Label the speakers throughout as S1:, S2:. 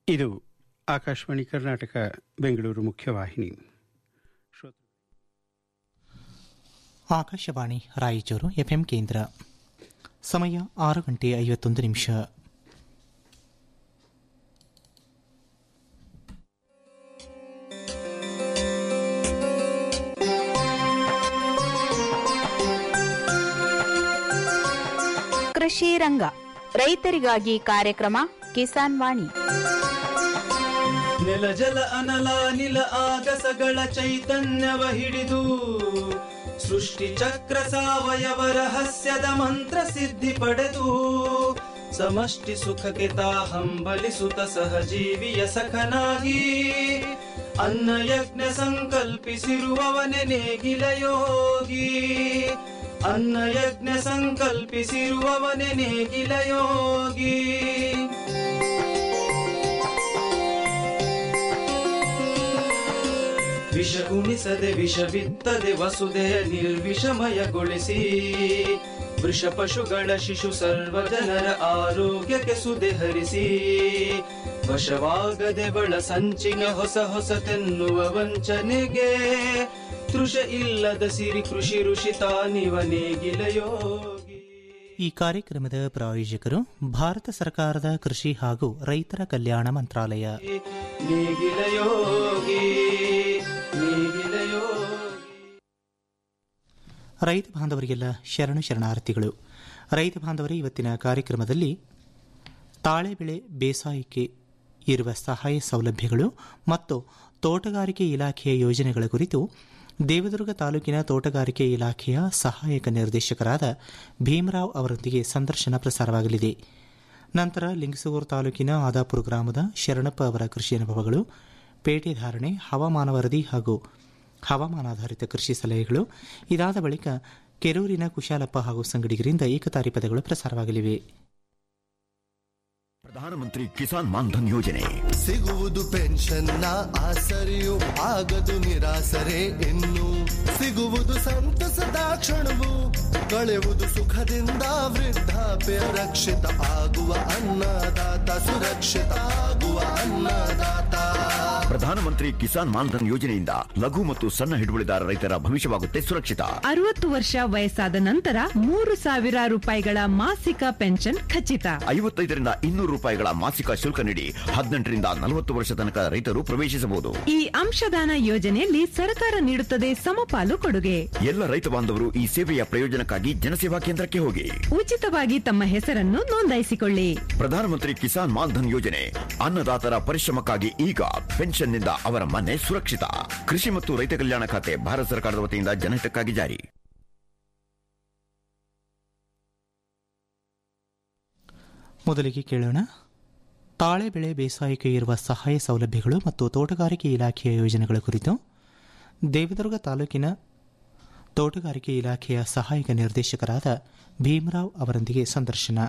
S1: ಇದು ಆಕಾಶವಾಣಿ ಕರ್ನಾಟಕ ಬೆಂಗಳೂರು ಮುಖ್ಯವಾಹಿನಿ
S2: ಆಕಾಶವಾಣಿ ರಾಯಚೂರು ಎಫ್ಎಂ ಕೇಂದ್ರ ಸಮಯ ಆರು ಗಂಟೆ ಐವತ್ತೊಂದು ನಿಮಿಷ
S3: ಕೃಷಿ ರಂಗ ರೈತರಿಗಾಗಿ ಕಾರ್ಯಕ್ರಮ ಕಿಸಾನ್ ವಾಣಿ
S4: ನೆಲ ಜಲ ಅನಲ ನಿಲ ಆಗಸಗಳ ಚೈತನ್ಯವ ಹಿಡಿದು ಸೃಷ್ಟಿ ಚಕ್ರ ಸಾವಯವ ರಹಸ್ಯದ ಮಂತ್ರ ಸಿದ್ಧಿ ಪಡೆದು ಸಮಷ್ಟಿ ಸುಖಕ್ಕೆ ತಾ ಹಂಬಲಿಸುತ್ತ ಸಹಜೀವಿಯ ಸಖನಾಗಿ ಅನ್ನ ಯಜ್ಞ ಸಂಕಲ್ಪಿಸಿರುವವನೆ ನೇಗಿಲ ಯೋಗಿ ಅನ್ನ ಯಜ್ಞ ಸಂಕಲ್ಪಿಸಿರುವವನೆ ನೇಗಿಲ ಯೋಗಿ ವಿಷ ಉಣಿಸದೆ ವಿಷ ಬಿತ್ತದೆ ವಸುದೆಯ ನಿರ್ವಿಷಮಯಗೊಳಿಸಿ ವೃಷ ಪಶುಗಳ ಶಿಶು ಸರ್ವ ಜನರ ಆರೋಗ್ಯಕ್ಕೆ ಸುದೆ ಹರಿಸಿ ವಶವಾಗದೆ ಬಳ ಸಂಚಿನ ಹೊಸ ಹೊಸತೆನ್ನುವ ವಂಚನೆಗೆ ತೃಷ ಇಲ್ಲದ ಸಿರಿ ಕೃಷಿ ಋಷಿ ತಾನಿವ ನೇಗಿಲ ಯೋಗಿ
S2: ಈ ಕಾರ್ಯಕ್ರಮದ ಪ್ರಾಯೋಜಕರು ಭಾರತ ಸರ್ಕಾರದ ಕೃಷಿ ಹಾಗೂ ರೈತರ ಕಲ್ಯಾಣ ಮಂತ್ರಾಲಯ
S4: ನೇಗಿಲ ಯೋಗಿ ನೇಗಿಲ ಯೋಗಿ
S2: ರೈತ ಬಾಂಧವರಿಗೆಲ್ಲ ಶರಣು ಶರಣಾರ್ಥಿಗಳು ರೈತ ಬಾಂಧವರೇ ಇವತ್ತಿನ ಕಾರ್ಯಕ್ರಮದಲ್ಲಿ ತಾಳೆ ಬೆಳೆ ಬೇಸಾಯಕ್ಕೆ ಇರುವ ಸಹಾಯ ಸೌಲಭ್ಯಗಳು ಮತ್ತು ತೋಟಗಾರಿಕೆ ಇಲಾಖೆಯ ಯೋಜನೆಗಳ ಕುರಿತು ದೇವದುರ್ಗ ತಾಲೂಕಿನ ತೋಟಗಾರಿಕೆ ಇಲಾಖೆಯ ಸಹಾಯಕ ನಿರ್ದೇಶಕರಾದ ಭೀಮರಾವ್ ಅವರೊಂದಿಗೆ ಸಂದರ್ಶನ ಪ್ರಸಾರವಾಗಲಿದೆ ನಂತರ ಲಿಂಗಸೂರು ತಾಲೂಕಿನ ಆದಾಪುರ ಗ್ರಾಮದ ಶರಣಪ್ಪ ಅವರ ಕೃಷಿ ಅನುಭವಗಳು ಪೇಟೆ ಧಾರಣೆ ಹವಾಮಾನ ವರದಿ ಹಾಗೂ ಹವಾಮಾನಾಧಾರಿತ ಕೃಷಿ ಸಲಹೆಗಳು ಇದಾದ ಬಳಿಕ ಕೆರೂರಿನ ಕುಶಾಲಪ್ಪ ಹಾಗೂ ಸಂಗಡಿಗರಿಂದ ಏಕತಾರಿ ಪದಗಳು ಪ್ರಸಾರವಾಗಲಿವೆ
S5: ಪ್ರಧಾನಮಂತ್ರಿ ಕಿಸಾನ್ ಮಾನ್ಧನ್ ಯೋಜನೆ
S6: ಸಿಗುವುದು ಪೆನ್ಷನ್ನ ಆಸರೆಯು ಆಗದು ನಿರಾಸರೆ ಇನ್ನು ಸಿಗುವುದು ಸಂತಸದ ಕ್ಷಣವು ಕಳೆಯುವುದು ಸುಖದಿಂದ ವೃದ್ಧಾಪ್ಯ ರಕ್ಷಿತ ಆಗುವ ಅನ್ನದಾತ ಸುರಕ್ಷಿತ ಆಗುವ ಅನ್ನದಾತ
S5: ಪ್ರಧಾನಮಂತ್ರಿ ಕಿಸಾನ್ ಮಾನ್ಧನ್ ಯೋಜನೆಯಿಂದ ಲಘು ಮತ್ತು ಸಣ್ಣ ಹಿಡುವಳಿದಾರ ರೈತರ ಭವಿಷ್ಯವಾಗುತ್ತೆ ಸುರಕ್ಷಿತ
S7: ಅರವತ್ತು ವರ್ಷ ವಯಸ್ಸಾದ ನಂತರ ಮೂರು ಸಾವಿರ ರೂಪಾಯಿಗಳ ಮಾಸಿಕ ಪೆನ್ಷನ್ ಖಚಿತ
S5: ಐವತ್ತೈದರಿಂದ ಇನ್ನೂರು ರೂಪಾಯಿಗಳ ಮಾಸಿಕ ಶುಲ್ಕ ನೀಡಿ ಹದಿನೆಂಟರಿಂದ ನಲವತ್ತು ವರ್ಷ ತನಕ ರೈತರು ಪ್ರವೇಶಿಸಬಹುದು
S7: ಈ ಅಂಶದಾನ ಯೋಜನೆಯಲ್ಲಿ ಸರ್ಕಾರ ನೀಡುತ್ತದೆ ಸಮಪಾಲು ಕೊಡುಗೆ
S5: ಎಲ್ಲ ರೈತ ಬಾಂಧವರು ಈ ಸೇವೆಯ ಪ್ರಯೋಜನಕ್ಕಾಗಿ ಜನಸೇವಾ ಕೇಂದ್ರಕ್ಕೆ ಹೋಗಿ
S7: ಉಚಿತವಾಗಿ ತಮ್ಮ ಹೆಸರನ್ನು ನೋಂದಾಯಿಸಿಕೊಳ್ಳಿ
S5: ಪ್ರಧಾನಮಂತ್ರಿ ಕಿಸಾನ್ ಮಾನ್ಧನ್ ಯೋಜನೆ ಅನ್ನದಾತರ ಪರಿಶ್ರಮಕ್ಕಾಗಿ ಈಗ ಪೆನ್ಷನ್ನಿಂದ ಅವರ ಮನೆ ಸುರಕ್ಷಿತ ಕೃಷಿ ಮತ್ತು ರೈತ ಕಲ್ಯಾಣ ಖಾತೆ ಭಾರತ ಸರ್ಕಾರದ ವತಿಯಿಂದ ಜನಹಿತಕ್ಕಾಗಿ ಜಾರಿ
S2: ಮೊದಲಿಗೆ ಕೇಳೋಣ ತಾಳೆ ಬೆಳೆ ಬೇಸಾಯಕ್ಕೆ ಇರುವ ಸಹಾಯ ಸೌಲಭ್ಯಗಳು ಮತ್ತು ತೋಟಗಾರಿಕೆ ಇಲಾಖೆಯ ಯೋಜನೆಗಳ ಕುರಿತು ದೇವದುರ್ಗ ತಾಲೂಕಿನ ತೋಟಗಾರಿಕೆ ಇಲಾಖೆಯ ಸಹಾಯಕ ನಿರ್ದೇಶಕರಾದ ಭೀಮರಾವ್ ಅವರೊಂದಿಗೆ ಸಂದರ್ಶನ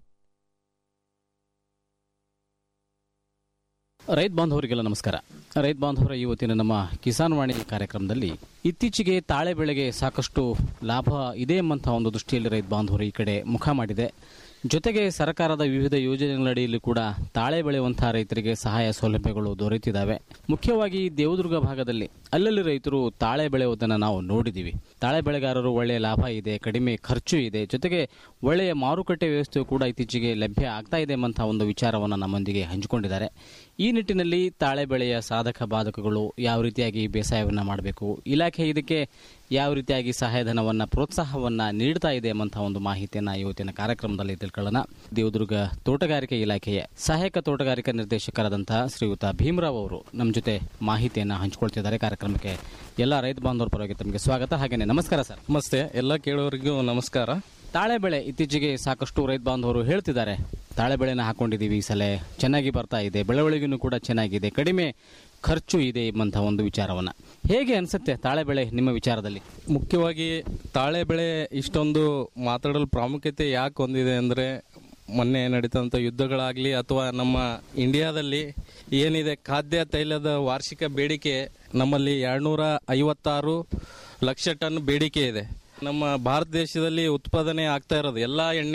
S8: ರೈತ ಬಾಂಧವರಿಗೆಲ್ಲ ನಮಸ್ಕಾರ ರೈತ ಬಾಂಧವರ ಇವತ್ತಿನ ನಮ್ಮ ಕಿಸಾನ್ ವಾಣಿ ಕಾರ್ಯಕ್ರಮದಲ್ಲಿ ಇತ್ತೀಚೆಗೆ ತಾಳೆ ಬೆಳೆಗೆ ಸಾಕಷ್ಟು ಲಾಭ ಇದೆ ಎಂಬಂತಹ ಒಂದು ದೃಷ್ಟಿಯಲ್ಲಿ ರೈತ ಬಾಂಧವರು ಈ ಕಡೆ ಮುಖ ಮಾಡಿದೆ ಜೊತೆಗೆ ಸರ್ಕಾರದ ವಿವಿಧ ಯೋಜನೆಗಳಡಿಯಲ್ಲಿ ಕೂಡ ತಾಳೆ ಬೆಳೆಯುವಂತಹ ರೈತರಿಗೆ ಸಹಾಯ ಸೌಲಭ್ಯಗಳು ದೊರೆತಿದ್ದಾವೆ ಮುಖ್ಯವಾಗಿ ದೇವದುರ್ಗ ಭಾಗದಲ್ಲಿ ಅಲ್ಲಲ್ಲಿ ರೈತರು ತಾಳೆ ಬೆಳೆಯುವುದನ್ನು ನಾವು ನೋಡಿದ್ದೀವಿ ತಾಳೆ ಬೆಳೆಗಾರರು ಒಳ್ಳೆಯ ಲಾಭ ಇದೆ ಕಡಿಮೆ ಖರ್ಚು ಇದೆ ಜೊತೆಗೆ ಒಳ್ಳೆಯ ಮಾರುಕಟ್ಟೆ ವ್ಯವಸ್ಥೆಯು ಕೂಡ ಇತ್ತೀಚೆಗೆ ಲಭ್ಯ ಆಗ್ತಾ ಇದೆ ಎಂಬಂತಹ ಒಂದು ವಿಚಾರವನ್ನು ನಮ್ಮೊಂದಿಗೆ ಹಂಚಿಕೊಂಡಿದ್ದಾರೆ ಈ ನಿಟ್ಟಿನಲ್ಲಿ ತಾಳೆ ಬೆಳೆಯ ಸಾಧಕ ಬಾಧಕಗಳು ಯಾವ ರೀತಿಯಾಗಿ ಬೇಸಾಯವನ್ನು ಮಾಡಬೇಕು ಇಲಾಖೆ ಇದಕ್ಕೆ ಯಾವ ರೀತಿಯಾಗಿ ಸಹಾಯಧನವನ್ನು ಪ್ರೋತ್ಸಾಹವನ್ನು ನೀಡ್ತಾ ಇದೆ ಎಂಬಂತಹ ಒಂದು ಮಾಹಿತಿಯನ್ನು ಇವತ್ತಿನ ಕಾರ್ಯಕ್ರಮದಲ್ಲಿ ತಿಳ್ಕೊಳ್ಳೋಣ ದೇವದುರ್ಗ ತೋಟಗಾರಿಕೆ ಇಲಾಖೆಯ ಸಹಾಯಕ ತೋಟಗಾರಿಕಾ ನಿರ್ದೇಶಕರಾದಂತಹ ಶ್ರೀಯುತ ಭೀಮರಾವ್ ಅವರು ನಮ್ಮ ಜೊತೆ ಮಾಹಿತಿಯನ್ನು ಹಂಚಿಕೊಳ್ತಿದ್ದಾರೆ ಕಾರ್ಯಕ್ರಮಕ್ಕೆ ಎಲ್ಲ ರೈತ ಬಾಂಧವರ ಪರವಾಗಿ ತಮಗೆ ಸ್ವಾಗತ ಹಾಗೇನೆ ನಮಸ್ಕಾರ ಸರ್
S9: ನಮಸ್ತೆ ಎಲ್ಲ ಕೇಳೋರಿಗೂ ನಮಸ್ಕಾರ
S8: ತಾಳೆ ಬೆಳೆ ಇತ್ತೀಚೆಗೆ ಸಾಕಷ್ಟು ರೈತ ಬಾಂಧವರು ಹೇಳ್ತಿದ್ದಾರೆ ತಾಳೆ ಬೆಳೆನ ಹಾಕೊಂಡಿದ್ದೀವಿ ಈ ಸಲ ಚೆನ್ನಾಗಿ ಬರ್ತಾ ಇದೆ ಬೆಳವಣಿಗೆನೂ ಕೂಡ ಚೆನ್ನಾಗಿದೆ ಕಡಿಮೆ ಖರ್ಚು ಇದೆ ಎಂಬಂತಹ ಒಂದು ವಿಚಾರವನ್ನ ಹೇಗೆ ಅನ್ಸುತ್ತೆ ತಾಳೆ ಬೆಳೆ ನಿಮ್ಮ ವಿಚಾರದಲ್ಲಿ
S9: ಮುಖ್ಯವಾಗಿ ತಾಳೆ ಬೆಳೆ ಇಷ್ಟೊಂದು ಮಾತಾಡಲು ಪ್ರಾಮುಖ್ಯತೆ ಯಾಕೆ ಹೊಂದಿದೆ ಅಂದರೆ ಮೊನ್ನೆ ನಡೀತಂಥ ಯುದ್ಧಗಳಾಗಲಿ ಅಥವಾ ನಮ್ಮ ಇಂಡಿಯಾದಲ್ಲಿ ಏನಿದೆ ಖಾದ್ಯ ತೈಲದ ವಾರ್ಷಿಕ ಬೇಡಿಕೆ ನಮ್ಮಲ್ಲಿ ಎರಡ್ನೂರ ಐವತ್ತಾರು ಲಕ್ಷ ಟನ್ ಬೇಡಿಕೆ ಇದೆ ನಮ್ಮ ಭಾರತ ದೇಶದಲ್ಲಿ ಉತ್ಪಾದನೆ ಆಗ್ತಾ ಇರೋದು ಎಲ್ಲ ಎಣ್ಣೆ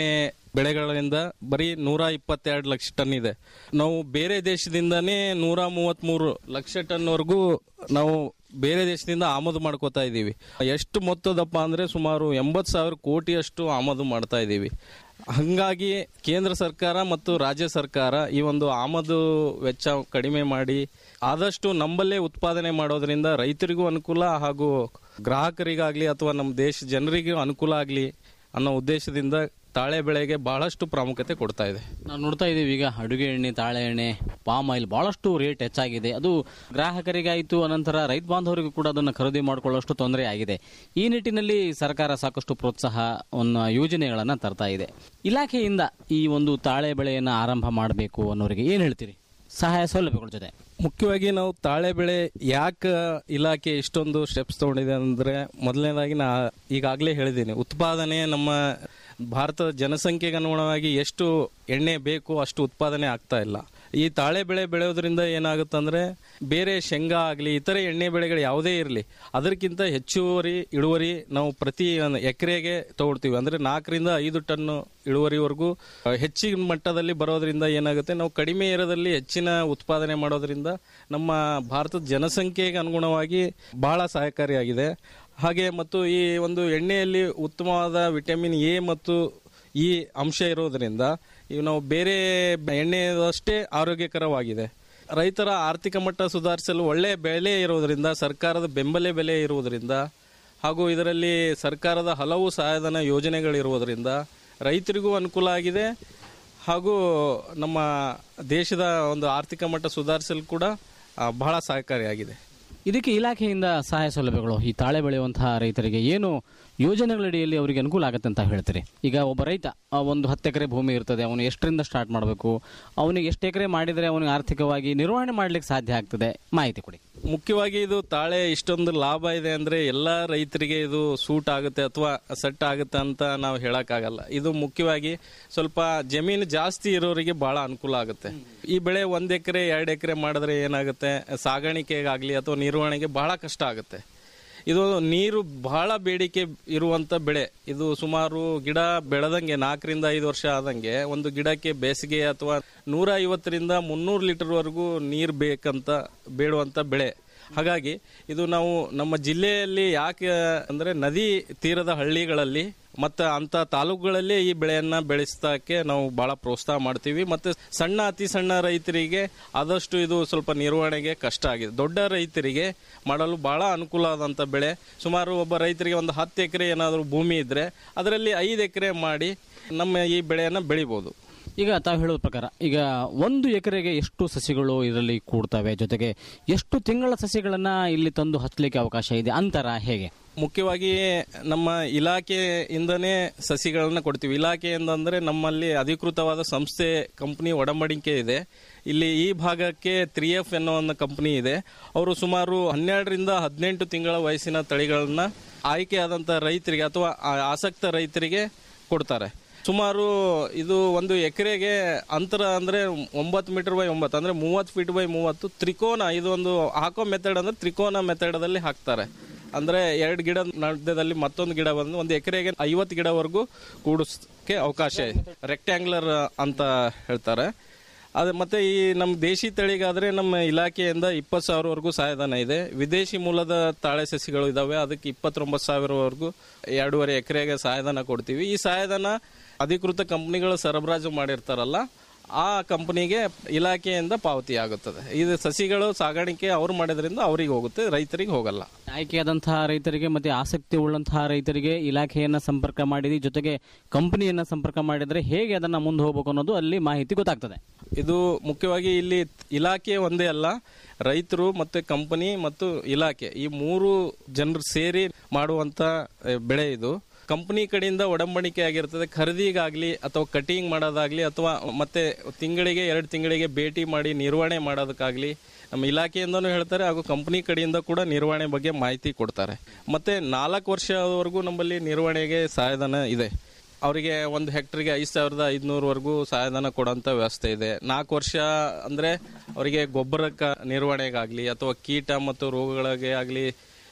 S9: ಬೆಳೆಗಳಿಂದ ಬರೀ ನೂರ ಇಪ್ಪತ್ತೆರಡು ಲಕ್ಷ ಟನ್ ಇದೆ ನಾವು ಬೇರೆ ದೇಶದಿಂದನೇ ನೂರ ಮೂವತ್ತ್ಮೂರು ಲಕ್ಷ ಟನ್ವರೆಗೂ ನಾವು ಬೇರೆ ದೇಶದಿಂದ ಆಮದು ಮಾಡ್ಕೋತಾ ಇದ್ದೀವಿ ಎಷ್ಟು ಮೊತ್ತದಪ್ಪ ಅಂದರೆ ಸುಮಾರು ಎಂಬತ್ತು ಸಾವಿರ ಕೋಟಿಯಷ್ಟು ಆಮದು ಮಾಡ್ತಾ ಇದ್ದೀವಿ ಹಂಗಾಗಿ ಕೇಂದ್ರ ಸರ್ಕಾರ ಮತ್ತು ರಾಜ್ಯ ಸರ್ಕಾರ ಈ ಒಂದು ಆಮದು ವೆಚ್ಚ ಕಡಿಮೆ ಮಾಡಿ ಆದಷ್ಟು ನಂಬಲ್ಲೇ ಉತ್ಪಾದನೆ ಮಾಡೋದ್ರಿಂದ ರೈತರಿಗೂ ಅನುಕೂಲ ಹಾಗೂ ಗ್ರಾಹಕರಿಗಾಗಲಿ ಅಥವಾ ನಮ್ಮ ದೇಶ ಜನರಿಗೂ ಅನುಕೂಲ ಆಗಲಿ ಅನ್ನೋ ಉದ್ದೇಶದಿಂದ ತಾಳೆ ಬೆಳೆಗೆ ಬಹಳಷ್ಟು ಪ್ರಾಮುಖ್ಯತೆ ಕೊಡ್ತಾ ಇದೆ
S8: ನಾವು ನೋಡ್ತಾ ಇದ್ದೀವಿ ಈಗ ಅಡುಗೆ ಎಣ್ಣೆ ತಾಳೆ ಎಣ್ಣೆ ಪಾಮ್ ಆಯಿಲ್ ಬಹಳಷ್ಟು ರೇಟ್ ಹೆಚ್ಚಾಗಿದೆ ಅದು ಗ್ರಾಹಕರಿಗಾಯಿತು ಅನಂತರ ರೈತ ಬಾಂಧವರಿಗೂ ಕೂಡ ಅದನ್ನು ಖರೀದಿ ಮಾಡಿಕೊಳ್ಳುವಷ್ಟು ತೊಂದರೆ ಆಗಿದೆ ಈ ನಿಟ್ಟಿನಲ್ಲಿ ಸರ್ಕಾರ ಸಾಕಷ್ಟು ಪ್ರೋತ್ಸಾಹವನ್ನು ಯೋಜನೆಗಳನ್ನು ತರ್ತಾ ಇದೆ ಇಲಾಖೆಯಿಂದ ಈ ಒಂದು ತಾಳೆ ಬೆಳೆಯನ್ನು ಆರಂಭ ಮಾಡಬೇಕು ಅನ್ನೋರಿಗೆ ಏನು ಹೇಳ್ತೀರಿ ಸಹಾಯ ಸೌಲಭ್ಯಗಳ ಜೊತೆ
S9: ಮುಖ್ಯವಾಗಿ ನಾವು ತಾಳೆ ಬೆಳೆ ಯಾಕೆ ಇಲಾಖೆ ಇಷ್ಟೊಂದು ಸ್ಟೆಪ್ಸ್ ತಗೊಂಡಿದೆ ಅಂದ್ರೆ ಮೊದಲನೇದಾಗಿ ನಾ ಈಗಾಗಲೇ ಹೇಳಿದ್ದೀನಿ ಉತ್ಪಾದನೆ ನಮ್ಮ ಭಾರತದ ಜನಸಂಖ್ಯೆಗೆ ಅನುಗುಣವಾಗಿ ಎಷ್ಟು ಎಣ್ಣೆ ಬೇಕು ಅಷ್ಟು ಉತ್ಪಾದನೆ ಆಗ್ತಾ ಇಲ್ಲ ಈ ತಾಳೆ ಬೆಳೆ ಬೆಳೆಯೋದ್ರಿಂದ ಏನಾಗುತ್ತಂದ್ರೆ ಬೇರೆ ಶೇಂಗಾ ಆಗಲಿ ಇತರೆ ಎಣ್ಣೆ ಬೆಳೆಗಳು ಯಾವುದೇ ಇರಲಿ ಅದಕ್ಕಿಂತ ಹೆಚ್ಚುವರಿ ಇಳುವರಿ ನಾವು ಪ್ರತಿ ಒಂದು ಎಕರೆಗೆ ತಗೊಳ್ತೀವಿ ಅಂದ್ರೆ ನಾಲ್ಕರಿಂದ ಐದು ಟನ್ ಇಳುವರಿವರೆಗೂ ಅಹ್, ಹೆಚ್ಚಿನ ಮಟ್ಟದಲ್ಲಿ ಬರೋದ್ರಿಂದ ಏನಾಗುತ್ತೆ ನಾವು ಕಡಿಮೆ ಏರದಲ್ಲಿ ಹೆಚ್ಚಿನ ಉತ್ಪಾದನೆ ಮಾಡೋದ್ರಿಂದ ನಮ್ಮ ಭಾರತದ ಜನಸಂಖ್ಯೆಗೆ ಅನುಗುಣವಾಗಿ ಬಹಳ ಸಹಕಾರಿಯಾಗಿದೆ ಹಾಗೆ ಮತ್ತು ಈ ಒಂದು ಎಣ್ಣೆಯಲ್ಲಿ ಉತ್ತಮವಾದ ವಿಟಮಿನ್ ಎ ಮತ್ತು ಈ ಅಂಶ ಇರೋದ್ರಿಂದ ಇವು ನಾವು ಬೇರೆ ಎಣ್ಣೆಯಷ್ಟೇ ಆರೋಗ್ಯಕರವಾಗಿದೆ ರೈತರ ಆರ್ಥಿಕ ಮಟ್ಟ ಸುಧಾರಿಸಲು ಒಳ್ಳೆಯ ಬೆಲೆ ಇರೋದ್ರಿಂದ ಸರ್ಕಾರದ ಬೆಂಬಲ ಬೆಲೆ ಇರುವುದರಿಂದ ಹಾಗೂ ಇದರಲ್ಲಿ ಸರ್ಕಾರದ ಹಲವು ಸಹಾಯಧನ ಯೋಜನೆಗಳಿರುವುದರಿಂದ ರೈತರಿಗೂ ಅನುಕೂಲ ಆಗಿದೆ ಹಾಗೂ ನಮ್ಮ ದೇಶದ ಒಂದು ಆರ್ಥಿಕ ಮಟ್ಟ ಸುಧಾರಿಸಲು ಕೂಡ ಆ, ಬಹಳ ಸಹಕಾರಿಯಾಗಿದೆ
S8: ಇದಕ್ಕೆ ಇಲಾಖೆಯಿಂದ ಸಹಾಯ ಸೌಲಭ್ಯಗಳು ಈ ತಾಳೆ ಬೆಳೆಯುವಂತಹ ರೈತರಿಗೆ ಏನು ಯೋಜನೆಗಳಡಿಯಲ್ಲಿ ಅವರಿಗೆ ಅನುಕೂಲ ಆಗುತ್ತೆ ಅಂತ ಹೇಳ್ತೀರಿ ಈಗ ಒಬ್ಬ ರೈತ ಆ, ಒಂದು ಹತ್ತು ಎಕರೆ ಭೂಮಿ ಇರ್ತದೆ ಅವನು ಎಷ್ಟರಿಂದ ಸ್ಟಾರ್ಟ್ ಮಾಡಬೇಕು ಅವನಿಗೆ ಎಷ್ಟು ಎಕರೆ ಮಾಡಿದರೆ ಅವನಿಗೆ ಆರ್ಥಿಕವಾಗಿ ನಿರ್ವಹಣೆ ಮಾಡ್ಲಿಕ್ಕೆ ಸಾಧ್ಯ ಆಗ್ತದೆ ಮಾಹಿತಿ ಕೊಡಿ
S9: ಮುಖ್ಯವಾಗಿ ಇದು ತಾಳೆ ಇಷ್ಟೊಂದು ಲಾಭ ಇದೆ ಅಂದ್ರೆ ಎಲ್ಲಾ ರೈತರಿಗೆ ಇದು ಸೂಟ್ ಆಗುತ್ತೆ ಅಥವಾ ಸೆಟ್ ಆಗುತ್ತೆ ಅಂತ ನಾವು ಹೇಳಕ್ಕಾಗಲ್ಲ ಇದು ಮುಖ್ಯವಾಗಿ ಸ್ವಲ್ಪ ಜಮೀನು ಜಾಸ್ತಿ ಇರೋರಿಗೆ ಬಹಳ ಅನುಕೂಲ ಆಗುತ್ತೆ ಈ ಬೆಳೆ ಒಂದ್ ಎಕರೆ ಎರಡು ಎಕರೆ ಮಾಡಿದ್ರೆ ಏನಾಗುತ್ತೆ ಸಾಗಾಣಿಕೆಗಾಗ್ಲಿ ಅಥವಾ ನಿರ್ವಹಣೆಗೆ ಬಹಳ ಕಷ್ಟ ಆಗುತ್ತೆ ಇದು ನೀರು ಬಹಳ ಬೇಡಿಕೆ ಇರುವಂತ ಬೆಳೆ ಇದು ಸುಮಾರು ಗಿಡ ಬೆಳೆದಂಗೆ ನಾಲ್ಕರಿಂದ ಐದು ವರ್ಷ ಆದಂಗೆ ಒಂದು ಗಿಡಕ್ಕೆ ಬೇಸಿಗೆ ಅಥವಾ ನೂರ ಐವತ್ತರಿಂದ ಮುನ್ನೂರು ಲೀಟರ್ ವರೆಗೂ ನೀರು ಬೇಕಂತ ಬೇಡುವಂತ ಬೆಳೆ ಹಾಗಾಗಿ ಇದು ನಾವು ನಮ್ಮ ಜಿಲ್ಲೆಯಲ್ಲಿ ಯಾಕೆ ಅಂದ್ರೆ ನದಿ ತೀರದ ಹಳ್ಳಿಗಳಲ್ಲಿ ಮತ್ತೆ ಅಂತ ತಾಲೂಕುಗಳಲ್ಲೇ ಈ ಬೆಳೆಯನ್ನ ಬೆಳೆಸಕ್ಕೆ ನಾವು ಬಹಳ ಪ್ರೋತ್ಸಾಹ ಮಾಡ್ತೀವಿ ಮತ್ತೆ ಸಣ್ಣ ಅತಿ ಸಣ್ಣ ರೈತರಿಗೆ ಆದಷ್ಟು ಇದು ಸ್ವಲ್ಪ ನಿರ್ವಹಣೆಗೆ ಕಷ್ಟ ಆಗಿದೆ ದೊಡ್ಡ ರೈತರಿಗೆ ಮಾಡಲು ಬಹಳ ಅನುಕೂಲ ಆದಂತ ಬೆಳೆ ಸುಮಾರು ಒಬ್ಬ ರೈತರಿಗೆ ಒಂದು ಹತ್ತು ಎಕರೆ ಏನಾದರೂ ಭೂಮಿ ಇದ್ರೆ ಅದರಲ್ಲಿ ಐದು ಎಕರೆ ಮಾಡಿ ನಮ್ಮ ಈ ಬೆಳೆಯನ್ನ ಬೆಳಿಬಹುದು
S8: ಈಗ ತಾವು ಹೇಳೋದ ಪ್ರಕಾರ ಈಗ ಒಂದು ಎಕರೆಗೆ ಎಷ್ಟು ಸಸಿಗಳು ಇದರಲ್ಲಿ ಕೂಡ್ತವೆ ಜೊತೆಗೆ ಎಷ್ಟು ತಿಂಗಳ ಸಸಿಗಳನ್ನ ಇಲ್ಲಿ ತಂದು ಹಚ್ಚಲಿಕ್ಕೆ ಅವಕಾಶ ಇದೆ ಅಂತರ ಹೇಗೆ
S9: ಮುಖ್ಯವಾಗಿ ನಮ್ಮ ಇಲಾಖೆಯಿಂದನೇ ಸಸಿಗಳನ್ನ ಕೊಡ್ತೀವಿ ಇಲಾಖೆಯಿಂದ ಅಂದ್ರೆ ನಮ್ಮಲ್ಲಿ ಅಧಿಕೃತವಾದ ಸಂಸ್ಥೆ ಕಂಪನಿ ಒಡಂಬಡಿಕೆ ಇದೆ ಇಲ್ಲಿ ಈ ಭಾಗಕ್ಕೆ ತ್ರೀ ಎಫ್ ಅನ್ನೋ ಒಂದು ಕಂಪನಿ ಇದೆ ಅವರು ಸುಮಾರು ಹನ್ನೆರಡರಿಂದ ಹದಿನೆಂಟು ತಿಂಗಳ ವಯಸ್ಸಿನ ತಳಿಗಳನ್ನ ಆಯ್ಕೆಯಾದಂತ ರೈತರಿಗೆ ಅಥವಾ ಆ- ಆಸಕ್ತ ರೈತರಿಗೆ ಕೊಡ್ತಾರೆ ಸುಮಾರು ಇದು ಒಂದು ಎಕರೆಗೆ ಅಂತರ ಅಂದ್ರೆ ಒಂಬತ್ತು ಮೀಟರ್ ಬೈ ಒಂಬತ್ತು ಅಂದ್ರೆ ಮೂವತ್ತು ಫೀಟ್ ಬೈ ಮೂವತ್ತು ತ್ರಿಕೋನ ಇದು ಒಂದು ಹಾಕೋ ಮೆಥಡ್ ಅಂದ್ರೆ ತ್ರಿಕೋನ ಮೆಥಡಲ್ಲಿ ಹಾಕ್ತಾರೆ ಅಂದ್ರೆ ಎರಡು ಗಿಡ ಮಧ್ಯದಲ್ಲಿ ಮತ್ತೊಂದು ಗಿಡ ಬಂದು ಒಂದು ಎಕರೆಗೆ ಐವತ್ತು ಗಿಡವರೆಗೂ ಕೂಡಿಸಕ್ಕೆ ಅವಕಾಶ ಇದೆ ರೆಕ್ಟ್ಯಾಂಗ್ಯುಲರ್ ಅಂತ ಹೇಳ್ತಾರೆ ಅದೇ ಮತ್ತೆ ಈ ನಮ್ಮ ದೇಶಿ ತಳಿಗಾದ್ರೆ ನಮ್ಮ ಇಲಾಖೆಯಿಂದ ಇಪ್ಪತ್ತು ಸಾವಿರವರೆಗೂ ಸಹಾಯಧನ ಇದೆ ವಿದೇಶಿ ಮೂಲದ ತಾಳೆ ಸಸಿಗಳು ಇದಾವೆ ಅದಕ್ಕೆ ಇಪ್ಪತ್ತೊಂಬತ್ತು ಸಾವಿರವರೆಗೂ ಎರಡೂವರೆ ಎಕರೆಗೆ ಸಹಾಯಧನ ಕೊಡ್ತೀವಿ ಈ ಸಹಾಯಧನ ಅಧಿಕೃತ ಕಂಪನಿಗಳು ಸರಬರಾಜು ಮಾಡಿರ್ತಾರಲ್ಲ ಆ ಕಂಪನಿಗೆ ಇಲಾಖೆಯಿಂದ ಪಾವತಿ ಆಗುತ್ತದೆ ಇದು ಸಸಿಗಳು ಸಾಗಾಣಿಕೆ ಅವ್ರು ಮಾಡೋದ್ರಿಂದ ಅವ್ರಿಗೆ ಹೋಗುತ್ತೆ ರೈತರಿಗೆ ಹೋಗಲ್ಲ
S8: ಆಯ್ಕೆಯಾದಂತಹ ರೈತರಿಗೆ ಮತ್ತೆ ಆಸಕ್ತಿ ಉಳ್ಳಂತಹ ರೈತರಿಗೆ ಇಲಾಖೆಯನ್ನ ಸಂಪರ್ಕ ಮಾಡಿದಿ ಜೊತೆಗೆ ಕಂಪನಿಯನ್ನ ಸಂಪರ್ಕ ಮಾಡಿದ್ರೆ ಹೇಗೆ ಅದನ್ನ ಮುಂದೆ ಹೋಗ್ಬೇಕು ಅನ್ನೋದು ಅಲ್ಲಿ ಮಾಹಿತಿ ಗೊತ್ತಾಗ್ತದೆ
S9: ಇದು ಮುಖ್ಯವಾಗಿ ಇಲ್ಲಿ ಇಲಾಖೆ ಒಂದೇ ಅಲ್ಲ ರೈತರು ಮತ್ತೆ ಕಂಪನಿ ಮತ್ತು ಇಲಾಖೆ ಈ ಮೂರು ಜನರು ಸೇರಿ ಮಾಡುವಂತ ಆ, ಬೆಳೆ ಇದು ಕಂಪನಿ ಕಡೆಯಿಂದ ಒಡಂಬಡಿಕೆ ಆಗಿರ್ತದೆ ಖರೀದಿಗಾಗ್ಲಿ ಅಥವಾ ಕಟಿಂಗ್ ಮಾಡೋದಾಗ್ಲಿ ಅಥವಾ ಮತ್ತೆ ತಿಂಗಳಿಗೆ ಎರಡು ತಿಂಗಳಿಗೆ ಭೇಟಿ ಮಾಡಿ ನಿರ್ವಹಣೆ ಮಾಡೋದಕ್ಕಾಗ್ಲಿ ನಮ್ಮ ಇಲಾಖೆಯಿಂದನೂ ಹೇಳ್ತಾರೆ ಹಾಗೂ ಕಂಪನಿ ಕಡೆಯಿಂದ ಕೂಡ ನಿರ್ವಹಣೆ ಬಗ್ಗೆ ಮಾಹಿತಿ ಕೊಡ್ತಾರೆ ಮತ್ತೆ ನಾಲ್ಕು ವರ್ಷದವರೆಗೂ ನಮ್ಮಲ್ಲಿ ನಿರ್ವಹಣೆಗೆ ಸಹಾಯಧನ ಇದೆ ಅವರಿಗೆ ಒಂದು ಹೆಕ್ಟರ್ಗೆ ಐದು ಸಾವಿರದ ಐದುನೂರವರೆಗೂ ಸಹಾಯಧನ ಕೊಡೋಂಥ ವ್ಯವಸ್ಥೆ ಇದೆ ನಾಲ್ಕು ವರ್ಷ ಅಂದರೆ ಅವರಿಗೆ ಗೊಬ್ಬರಕ್ಕೆ ನಿರ್ವಹಣೆಗಾಗಲಿ ಅಥವಾ ಕೀಟ ಮತ್ತು ರೋಗಗಳಿಗೆ ಆಗಲಿ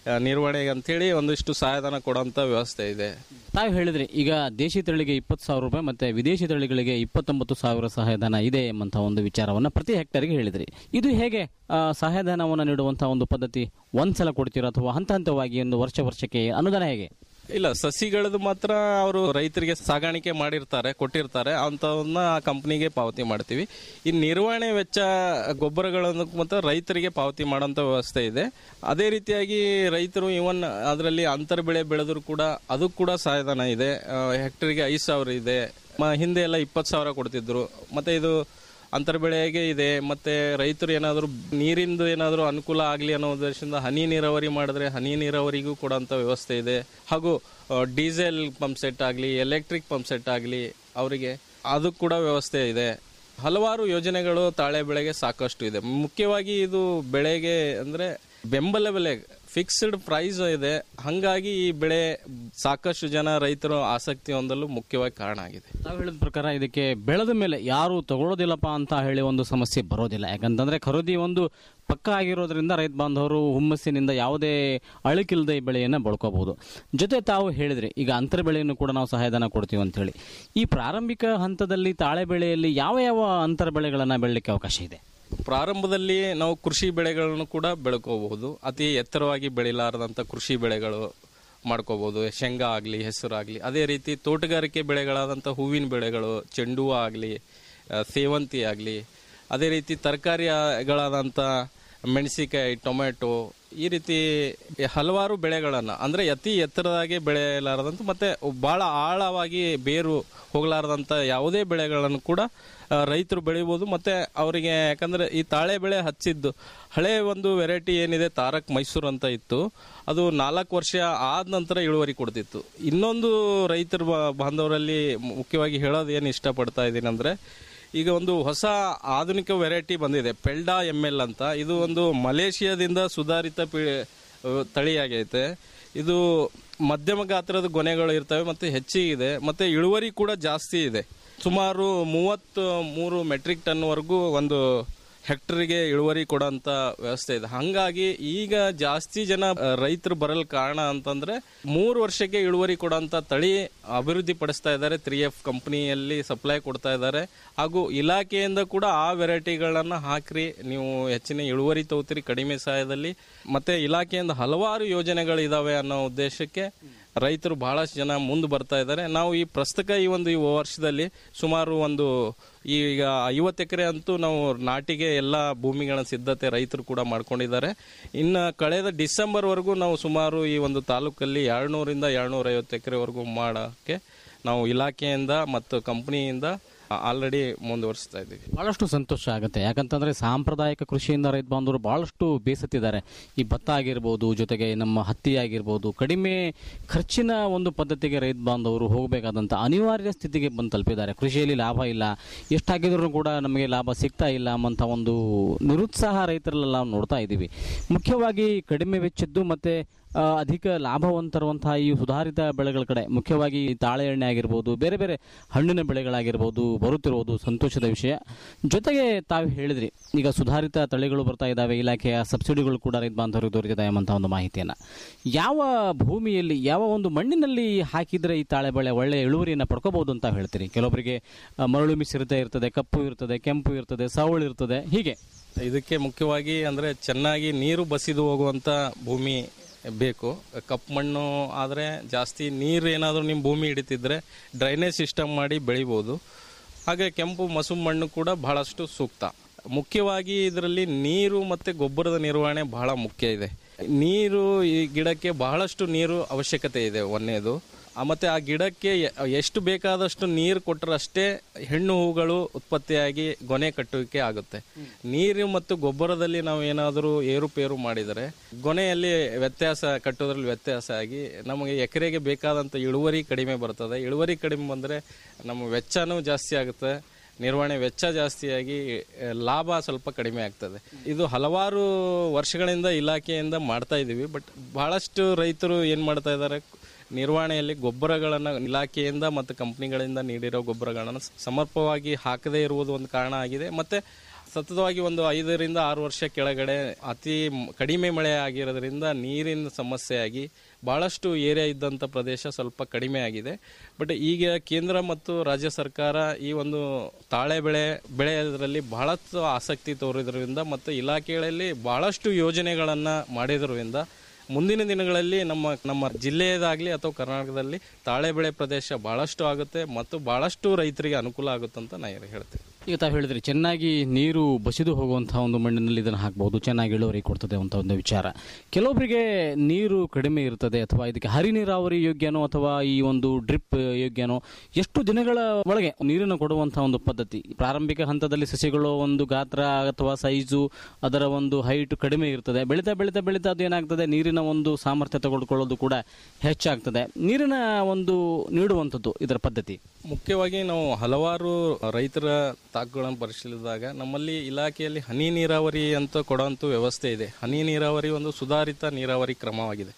S9: ಆ, ನಿರ್ವಹಣೆಗೆ ಅಂತೇಳಿ ಒಂದಿಷ್ಟು ಸಹಾಯಧನ ಕೊಡೋಂಥ ವ್ಯವಸ್ಥೆ ಇದೆ
S8: ತಾವು ಹೇಳಿದ್ರಿ ಈಗ ದೇಶಿ ತಳಿಗೆ ಇಪ್ಪತ್ತು ಸಾವಿರ ರೂಪಾಯಿ ಮತ್ತೆ ವಿದೇಶಿ ತಳಿಗಳಿಗೆ ಇಪ್ಪತ್ತೊಂಬತ್ತು ಸಾವಿರ ಸಹಾಯಧನ ಇದೆ ಎಂಬಂತಹ ಒಂದು ವಿಚಾರವನ್ನು ಪ್ರತಿ ಹೆಕ್ಟರ್ಗೆ ಹೇಳಿದ್ರಿ ಇದು ಹೇಗೆ ಆ, ಸಹಾಯಧನವನ್ನು ನೀಡುವಂತಹ ಒಂದು ಪದ್ಧತಿ ಒಂದ್ಸಲ ಕೊಡ್ತೀರಾ ಅಥವಾ ಹಂತ ಹಂತವಾಗಿ ಒಂದು ವರ್ಷ ವರ್ಷಕ್ಕೆ ಅನುದಾನ ಹೇಗೆ
S9: ಇಲ್ಲ ಸಸಿಗಳದ್ದು ಮಾತ್ರ ಅವರು ರೈತರಿಗೆ ಸಾಗಾಣಿಕೆ ಮಾಡಿರ್ತಾರೆ ಕೊಟ್ಟಿರ್ತಾರೆ ಅಂಥವನ್ನ ಆ ಕಂಪ್ನಿಗೆ ಪಾವತಿ ಮಾಡ್ತೀವಿ ಈ ನಿರ್ವಹಣೆ ವೆಚ್ಚ ಗೊಬ್ಬರಗಳನ್ನು ಮಾತ್ರ ರೈತರಿಗೆ ಪಾವತಿ ಮಾಡೋಂಥ ವ್ಯವಸ್ಥೆ ಇದೆ ಅದೇ ರೀತಿಯಾಗಿ ರೈತರು ಇವನ್ ಅದರಲ್ಲಿ ಅಂತರ ಬೆಳೆ ಬೆಳೆದ್ರು ಕೂಡ ಅದು ಕೂಡ ಸಹಾಯಧನ ಇದೆ ಆ, ಹೆಕ್ಟರ್ಗೆ ಐದು ಸಾವಿರ ಇದೆ ಮ- ಹಿಂದೆ ಎಲ್ಲ ಇಪ್ಪತ್ತು ಸಾವಿರ ಕೊಡ್ತಿದ್ರು ಮತ್ತೆ ಇದು ಅಂತರ ಬೆಳೆಗೆ ಇದೆ ಮತ್ತೆ ರೈತರು ಏನಾದರೂ ನೀರಿಂದು ಏನಾದರೂ ಅನುಕೂಲ ಆಗಲಿ ಅನ್ನೋ ಉದ್ದೇಶದಿಂದ ಹನಿ ನೀರಾವರಿ ಮಾಡಿದ್ರೆ ಹನಿ ನೀರಾವರಿಗೂ ಕೊಡೋಂಥ ವ್ಯವಸ್ಥೆ ಇದೆ ಹಾಗೂ ಆ, ಡೀಸೆಲ್ ಪಂಪ್ ಸೆಟ್ ಆಗಲಿ ಎಲೆಕ್ಟ್ರಿಕ್ ಪಂಪ್ ಸೆಟ್ ಆಗಲಿ ಅವರಿಗೆ ಅದು ಕೂಡ ವ್ಯವಸ್ಥೆ ಇದೆ ಹಲವಾರು ಯೋಜನೆಗಳು ತಾಳೆ ಬೆಳೆಗೆ ಸಾಕಷ್ಟು ಇದೆ ಮುಖ್ಯವಾಗಿ ಇದು ಬೆಳೆಗೆ ಅಂದ್ರೆ ಬೆಂಬಲ ಬೆಲೆ ಫಿಕ್ಸ್ಡ್ ಪ್ರೈಸ್ ಇದೆ ಹಂಗಾಗಿ ಈ ಬೆಳೆ ಸಾಕಷ್ಟು ಜನ ರೈತರು ಆಸಕ್ತಿ ಹೊಂದಲು ಮುಖ್ಯವಾಗಿ ಕಾರಣ ಆಗಿದೆ
S8: ತಾವು ಹೇಳಿದ ಪ್ರಕಾರ ಇದಕ್ಕೆ ಬೆಳೆದ ಮೇಲೆ ಯಾರು ತಗೊಳ್ಳೋದಿಲ್ಲಪ್ಪ ಅಂತ ಹೇಳಿ ಒಂದು ಸಮಸ್ಯೆ ಬರೋದಿಲ್ಲ ಯಾಕಂತಂದ್ರೆ ಖರೀದಿ ಒಂದು ಪಕ್ಕ ಆಗಿರೋದ್ರಿಂದ ರೈತ ಬಾಂಧವರು ಹುಮ್ಮಸ್ಸಿನಿಂದ ಯಾವುದೇ ಅಳುಕಿಲ್ಲದೆ ಈ ಬೆಳೆಯನ್ನು ಬಳ್ಕೋಬಹುದು ಜೊತೆ ತಾವು ಹೇಳಿದ್ರಿ ಈಗ ಅಂತರ ಬೆಳೆಯನ್ನು ಕೂಡ ನಾವು ಸಹಾಯಧನ ಕೊಡ್ತೀವಿ ಅಂತ ಹೇಳಿ ಈ ಪ್ರಾರಂಭಿಕ ಹಂತದಲ್ಲಿ ತಾಳೆ ಬೆಳೆಯಲ್ಲಿ ಯಾವ ಯಾವ ಅಂತರ ಬೆಳೆಗಳನ್ನು ಬೆಳಲಿಕ್ಕೆ ಅವಕಾಶ ಇದೆ
S9: ಪ್ರಾರಂಭದಲ್ಲಿ ನಾವು ಕೃಷಿ ಬೆಳೆಗಳನ್ನು ಕೂಡ ಬೆಳ್ಕೋಬಹುದು ಅತಿ ಎತ್ತರವಾಗಿ ಬೆಳಿಲಾರದಂಥ ಕೃಷಿ ಬೆಳೆಗಳು ಮಾಡ್ಕೋಬಹುದು ಶೇಂಗಾ ಆಗಲಿ ಹೆಸರು ಆಗಲಿ ಅದೇ ರೀತಿ ತೋಟಗಾರಿಕೆ ಬೆಳೆಗಳಾದಂಥ ಹೂವಿನ ಬೆಳೆಗಳು ಚೆಂಡು ಹೂವು ಆಗಲಿ ಸೇವಂತಿ ಆಗಲಿ ಅದೇ ರೀತಿ ತರಕಾರಿಗಳಾದಂಥ ಮೆಣಸಿಕಾಯಿ ಟೊಮೆಟೊ ಈ ರೀತಿ ಹಲವಾರು ಬೆಳೆಗಳನ್ನು ಅಂದರೆ ಅತಿ ಎತ್ತರದಾಗಿ ಬೆಳೆಯಲಾರದಂಥ ಮತ್ತೆ ಭಾಳ ಆಳವಾಗಿ ಬೇರು ಹೋಗಲಾರದಂಥ ಯಾವುದೇ ಬೆಳೆಗಳನ್ನು ಕೂಡ ಆ, ರೈತರು ಬೆಳಿಬೋದು ಮತ್ತೆ ಅವರಿಗೆ ಯಾಕಂದ್ರೆ ಈ ತಾಳೆ ಬೆಳೆ ಹಚ್ಚಿದ್ದು ಹಳೆ ಒಂದು ವೆರೈಟಿ ಏನಿದೆ ತಾರಕ್ ಮೈಸೂರು ಅಂತ ಇತ್ತು ಅದು ನಾಲ್ಕು ವರ್ಷ ಆದ ನಂತರ ಇಳುವರಿ ಕೊಡ್ತಿತ್ತು ಇನ್ನೊಂದು ರೈತರ ಬ- ಬಾಂಧವರಲ್ಲಿ ಮುಖ್ಯವಾಗಿ ಹೇಳೋದು ಏನು ಇಷ್ಟಪಡ್ತಾ ಇದ್ದೀನಿ ಅಂದ್ರೆ ಈಗ ಒಂದು ಹೊಸ ಆಧುನಿಕ ವೆರೈಟಿ ಬಂದಿದೆ ಪೆಲ್ಡಾ ಎಮ್ ಎಲ್ ಅಂತ ಇದು ಒಂದು ಮಲೇಷಿಯಾದಿಂದ ಸುಧಾರಿತ ಪಿ ತಳಿಯಾಗೈತೆ ಇದು ಮಧ್ಯಮ ಗಾತ್ರದ ಗೊನೆಗಳು ಇರ್ತವೆ ಮತ್ತು ಹೆಚ್ಚಿಗಿದೆ ಮತ್ತು ಇಳುವರಿ ಕೂಡ ಜಾಸ್ತಿ ಇದೆ ಸುಮಾರು ಮೂವತ್ತು ಮೂರು ಮೆಟ್ರಿಕ್ ಟನ್ವರೆಗೂ ಒಂದು ಹೆಕ್ಟರ್ಗೆ ಇಳುವರಿ ಕೊಡೋಂಥ ವ್ಯವಸ್ಥೆ ಇದೆ ಹಾಗಾಗಿ ಈಗ ಜಾಸ್ತಿ ಜನ ಆ, ರೈತರು ಬರಲು ಕಾರಣ ಅಂತಂದ್ರೆ ಮೂರು ವರ್ಷಕ್ಕೆ ಇಳುವರಿ ಕೊಡೋಂಥ ತಳಿ ಅಭಿವೃದ್ಧಿ ಪಡಿಸ್ತಾ ಇದ್ದಾರೆ ತ್ರೀ ಎಫ್ ಕಂಪನಿಯಲ್ಲಿ ಸಪ್ಲೈ ಕೊಡ್ತಾ ಇದ್ದಾರೆ ಹಾಗೂ ಇಲಾಖೆಯಿಂದ ಕೂಡ ಆ ವೆರೈಟಿಗಳನ್ನ ಹಾಕ್ರಿ ನೀವು ಹೆಚ್ಚಿನ ಇಳುವರಿ ತಗೋತೀರಿ ಕಡಿಮೆ ಸಹಾಯದಲ್ಲಿ ಮತ್ತೆ ಇಲಾಖೆಯಿಂದ ಹಲವಾರು ಯೋಜನೆಗಳಿದಾವೆ ಅನ್ನೋ ಉದ್ದೇಶಕ್ಕೆ ರೈತರು ಬಹಳಷ್ಟು ಜನ ಮುಂದೆ ಬರ್ತಾ ಇದ್ದಾರೆ ನಾವು ಈ ಪ್ರಸ್ತುತ ಈ ಒಂದು ಈ ವರ್ಷದಲ್ಲಿ ಸುಮಾರು ಒಂದು ಈಗ ಐವತ್ತು ಎಕರೆ ಅಂತೂ ನಾವು ನಾಟಿಗೆ ಎಲ್ಲ ಭೂಮಿಗಳ ಸಿದ್ಧತೆ ರೈತರು ಕೂಡ ಮಾಡ್ಕೊಂಡಿದ್ದಾರೆ ಇನ್ನು ಕಳೆದ ಡಿಸೆಂಬರ್ವರೆಗೂ ನಾವು ಸುಮಾರು ಈ ಒಂದು ತಾಲೂಕಲ್ಲಿ ಎರಡ್ನೂರಿಂದ ಎರಡ್ನೂರ ಐವತ್ತು ಎಕರೆವರೆಗೂ ಮಾಡೋಕ್ಕೆ ನಾವು ಇಲಾಖೆಯಿಂದ ಮತ್ತು ಕಂಪನಿಯಿಂದ ಆಲ್ರೆಡಿ ಮುಂದುವರಿಸ್ತಾ ಇದ್ದೀವಿ
S8: ಬಹಳಷ್ಟು ಸಂತೋಷ ಆಗುತ್ತೆ ಯಾಕಂತಂದ್ರೆ ಸಾಂಪ್ರದಾಯಿಕ ಕೃಷಿಯಿಂದ ರೈತ ಬಾಂಧವರು ಬಹಳಷ್ಟು ಬೇಸತ್ತಿದ್ದಾರೆ ಈ ಭತ್ತ ಆಗಿರ್ಬೋದು ಜೊತೆಗೆ ನಮ್ಮ ಹತ್ತಿ ಆಗಿರ್ಬೋದು ಕಡಿಮೆ ಖರ್ಚಿನ ಒಂದು ಪದ್ಧತಿಗೆ ರೈತ ಬಾಂಧವರು ಹೋಗಬೇಕಾದಂಥ ಅನಿವಾರ್ಯ ಸ್ಥಿತಿಗೆ ಬಂದು ತಲುಪಿದ್ದಾರೆ ಕೃಷಿಯಲ್ಲಿ ಲಾಭ ಇಲ್ಲ ಎಷ್ಟಾಗಿದ್ರು ಕೂಡ ನಮಗೆ ಲಾಭ ಸಿಗ್ತಾ ಇಲ್ಲ ಅಂತ ಒಂದು ನಿರುತ್ಸಾಹ ರೈತರೆಲ್ಲ ನಾವು ನೋಡ್ತಾ ಇದ್ದೀವಿ ಮುಖ್ಯವಾಗಿ ಕಡಿಮೆ ವೆಚ್ಚದ್ದು ಮತ್ತೆ ಆ, ಅಧಿಕ ಲಾಭವನ್ನು ತರುವಂತಹ ಈ ಸುಧಾರಿತ ಬೆಳೆಗಳ ಕಡೆ ಮುಖ್ಯವಾಗಿ ಈ ತಾಳೆ ಎಣ್ಣೆ ಆಗಿರ್ಬೋದು ಬೇರೆ ಬೇರೆ ಹಣ್ಣಿನ ಬೆಳೆಗಳಾಗಿರ್ಬೋದು ಬರುತ್ತಿರುವುದು ಸಂತೋಷದ ವಿಷಯ ಜೊತೆಗೆ ತಾವು ಹೇಳಿದ್ರಿ ಈಗ ಸುಧಾರಿತ ತಳಿಗಳು ಬರ್ತಾ ಇದ್ದಾವೆ ಇಲಾಖೆಯ ಸಬ್ಸಿಡಿಗಳು ಕೂಡ ರೈತ ಬಾಂಧವರಿಗೆ ದೊರೆತಿದೆ ಎಂಬಂತಹ ಒಂದು ಮಾಹಿತಿಯನ್ನು ಯಾವ ಭೂಮಿಯಲ್ಲಿ ಯಾವ ಒಂದು ಮಣ್ಣಿನಲ್ಲಿ ಹಾಕಿದ್ರೆ ಈ ತಾಳೆ ಬೆಳೆ ಒಳ್ಳೆಯ ಇಳುವರಿಯನ್ನು ಪಡ್ಕೋಬಹುದು ಅಂತ ಹೇಳ್ತೀರಿ ಕೆಲವೊಬ್ಬರಿಗೆ ಆ, ಮರಳು ಮಿಶ್ರಿತ ಇರ್ತದೆ ಕಪ್ಪು ಇರ್ತದೆ ಕೆಂಪು ಇರ್ತದೆ ಸಾವಳು ಇರ್ತದೆ ಹೀಗೆ
S9: ಇದಕ್ಕೆ ಮುಖ್ಯವಾಗಿ ಅಂದ್ರೆ ಚೆನ್ನಾಗಿ ನೀರು ಬಸಿದು ಹೋಗುವಂತ ಭೂಮಿ ಬೇಕು ಕಪ್ಪು ಮಣ್ಣು ಆದರೆ ಜಾಸ್ತಿ ನೀರು ಏನಾದರೂ ನಿಮ್ಮ ಭೂಮಿ ಹಿಡಿತಿದ್ರೆ ಡ್ರೈನೇಜ್ ಸಿಸ್ಟಮ್ ಮಾಡಿ ಬೆಳಿಬೋದು ಹಾಗೆ ಕೆಂಪು ಮಸು ಮಣ್ಣು ಕೂಡ ಬಹಳಷ್ಟು ಸೂಕ್ತ ಮುಖ್ಯವಾಗಿ ಇದರಲ್ಲಿ ನೀರು ಮತ್ತು ಗೊಬ್ಬರದ ನಿರ್ವಹಣೆ ಬಹಳ ಮುಖ್ಯ ಇದೆ ನೀರು ಈ ಗಿಡಕ್ಕೆ ಬಹಳಷ್ಟು ನೀರು ಅವಶ್ಯಕತೆ ಇದೆ ಒಂದನೇದು ಆ, ಮತ್ತೆ ಆ ಗಿಡಕ್ಕೆ ಎ- ಎಷ್ಟು ಬೇಕಾದಷ್ಟು ನೀರು ಕೊಟ್ಟರಷ್ಟೇ ಹೆಣ್ಣು ಹೂಗಳು ಉತ್ಪತ್ತಿಯಾಗಿ ಗೊನೆ ಕಟ್ಟುವಿಕೆ ಆಗುತ್ತೆ ನೀರು ಮತ್ತು ಗೊಬ್ಬರದಲ್ಲಿ ನಾವು ಏನಾದರೂ ಏರುಪೇರು ಮಾಡಿದರೆ ಗೊನೆಯಲ್ಲಿ ವ್ಯತ್ಯಾಸ ಕಟ್ಟೋದ್ರಲ್ಲಿ ವ್ಯತ್ಯಾಸ ಆಗಿ ನಮಗೆ ಎಕರೆಗೆ ಬೇಕಾದಂಥ ಇಳುವರಿ ಕಡಿಮೆ ಬರ್ತದೆ ಇಳುವರಿ ಕಡಿಮೆ ಬಂದರೆ ನಮ್ಮ ವೆಚ್ಚನೂ ಜಾಸ್ತಿ ಆಗುತ್ತೆ ನಿರ್ವಹಣೆ ವೆಚ್ಚ ಜಾಸ್ತಿಯಾಗಿ ಆ, ಲಾಭ ಸ್ವಲ್ಪ ಕಡಿಮೆ ಆಗ್ತದೆ ಇದು ಹಲವಾರು ವರ್ಷಗಳಿಂದ ಇಲಾಖೆಯಿಂದ ಮಾಡ್ತಾ ಇದ್ದೀವಿ ಬಟ್ ಬಹಳಷ್ಟು ರೈತರು ಏನು ಮಾಡ್ತಾ ಇದ್ದಾರೆ ನಿರ್ವಹಣೆಯಲ್ಲಿ ಗೊಬ್ಬರಗಳನ್ನು ಇಲಾಖೆಯಿಂದ ಮತ್ತು ಕಂಪ್ನಿಗಳಿಂದ ನೀಡಿರೋ ಗೊಬ್ಬರಗಳನ್ನು ಸಮರ್ಪವಾಗಿ ಹಾಕದೇ ಇರುವುದು ಒಂದು ಕಾರಣ ಆಗಿದೆ ಮತ್ತೆ ಸತತವಾಗಿ ಒಂದು ಐದರಿಂದ ಆರು ವರ್ಷ ಕೆಳಗಡೆ ಅತಿ ಮ್- ಕಡಿಮೆ ಮಳೆ ಆಗಿರೋದ್ರಿಂದ ನೀರಿನ ಸಮಸ್ಯೆ ಆಗಿ ಬಹಳಷ್ಟು ಏರಿಯಾ ಇದ್ದಂಥ ಪ್ರದೇಶ ಸ್ವಲ್ಪ ಕಡಿಮೆ ಆಗಿದೆ ಬಟ್ ಈಗ ಕೇಂದ್ರ ಮತ್ತು ರಾಜ್ಯ ಸರ್ಕಾರ ಈ ಒಂದು ತಾಳೆ ಬೆಳೆ ಬೆಳೆಯೋದ್ರಲ್ಲಿ ಬಹಳಷ್ಟು ಆಸಕ್ತಿ ತೋರಿದ್ರಿಂದ ಮತ್ತು ಇಲಾಖೆಗಳಲ್ಲಿ ಬಹಳಷ್ಟು ಯೋಜನೆಗಳನ್ನು ಮಾಡಿದ್ರಿಂದ ಮುಂದಿನ ದಿನಗಳಲ್ಲಿ ನಮ್ಮ ನಮ್ಮ ಜಿಲ್ಲೆಯದಾಗಲಿ ಅಥವಾ ಕರ್ನಾಟಕದಲ್ಲಿ ತಾಳೆ ಬೆಳೆ ಪ್ರದೇಶ ಬಹಳಷ್ಟು ಆಗುತ್ತೆ ಮತ್ತು ಬಹಳಷ್ಟು ರೈತರಿಗೆ ಅನುಕೂಲ ಆಗುತ್ತೆ ಅಂತ ನಾನು ಹೇಳ್ತೇನೆ
S8: ಈಗ ತಾವು ಹೇಳಿದ್ರಿ ಚೆನ್ನಾಗಿ ನೀರು ಬಸಿದು ಹೋಗುವಂತಹ ಒಂದು ಮಣ್ಣಿನಲ್ಲಿ ಇದನ್ನು ಹಾಕಬಹುದು ಚೆನ್ನಾಗಿ ಇಳುವರಿ ಕೊಡ್ತದೆ ಅಂತ ಒಂದು ವಿಚಾರ ಕೆಲವೊಬ್ಬರಿಗೆ ನೀರು ಕಡಿಮೆ ಇರ್ತದೆ ಅಥವಾ ಇದಕ್ಕೆ ಹರಿ ನೀರಾವರಿ ಯೋಗ್ಯನೋ ಅಥವಾ ಈ ಒಂದು ಡ್ರಿಪ್ ಯೋಗ್ಯನೋ ಎಷ್ಟು ದಿನಗಳ ಒಳಗೆ ನೀರನ್ನು ಕೊಡುವಂತಹ ಒಂದು ಪದ್ಧತಿ ಪ್ರಾರಂಭಿಕ ಹಂತದಲ್ಲಿ ಸಸಿಗಳು ಒಂದು ಗಾತ್ರ ಅಥವಾ ಸೈಜು ಅದರ ಒಂದು ಹೈಟ್ ಕಡಿಮೆ ಇರ್ತದೆ ಬೆಳೀತಾ ಬೆಳೀತಾ ಬೆಳೀತಾ ಅದು ಏನಾಗ್ತದೆ ನೀರಿನ ಒಂದು ಸಾಮರ್ಥ್ಯ ತೆಗೆದುಕೊಳ್ಳೋದು ಕೂಡ ಹೆಚ್ಚಾಗ್ತದೆ ನೀರಿನ ಒಂದು ನೀಡುವಂಥದ್ದು ಇದರ ಪದ್ಧತಿ
S9: ಮುಖ್ಯವಾಗಿ ನಾವು ಹಲವಾರು ರೈತರ ತಾಕುಗಳನ್ನು ಪರಿಶೀಲಿಸಿದಾಗ ನಮ್ಮಲ್ಲಿ ಇಲಾಖೆಯಲ್ಲಿ ಹನಿ ನೀರಾವರಿ ಅಂತ ಕೊಡುವಂಥ ವ್ಯವಸ್ಥೆ ಇದೆ ಹನಿ ನೀರಾವರಿ ಒಂದು ಸುಧಾರಿತ ನೀರಾವರಿ ಕ್ರಮವಾಗಿದೆ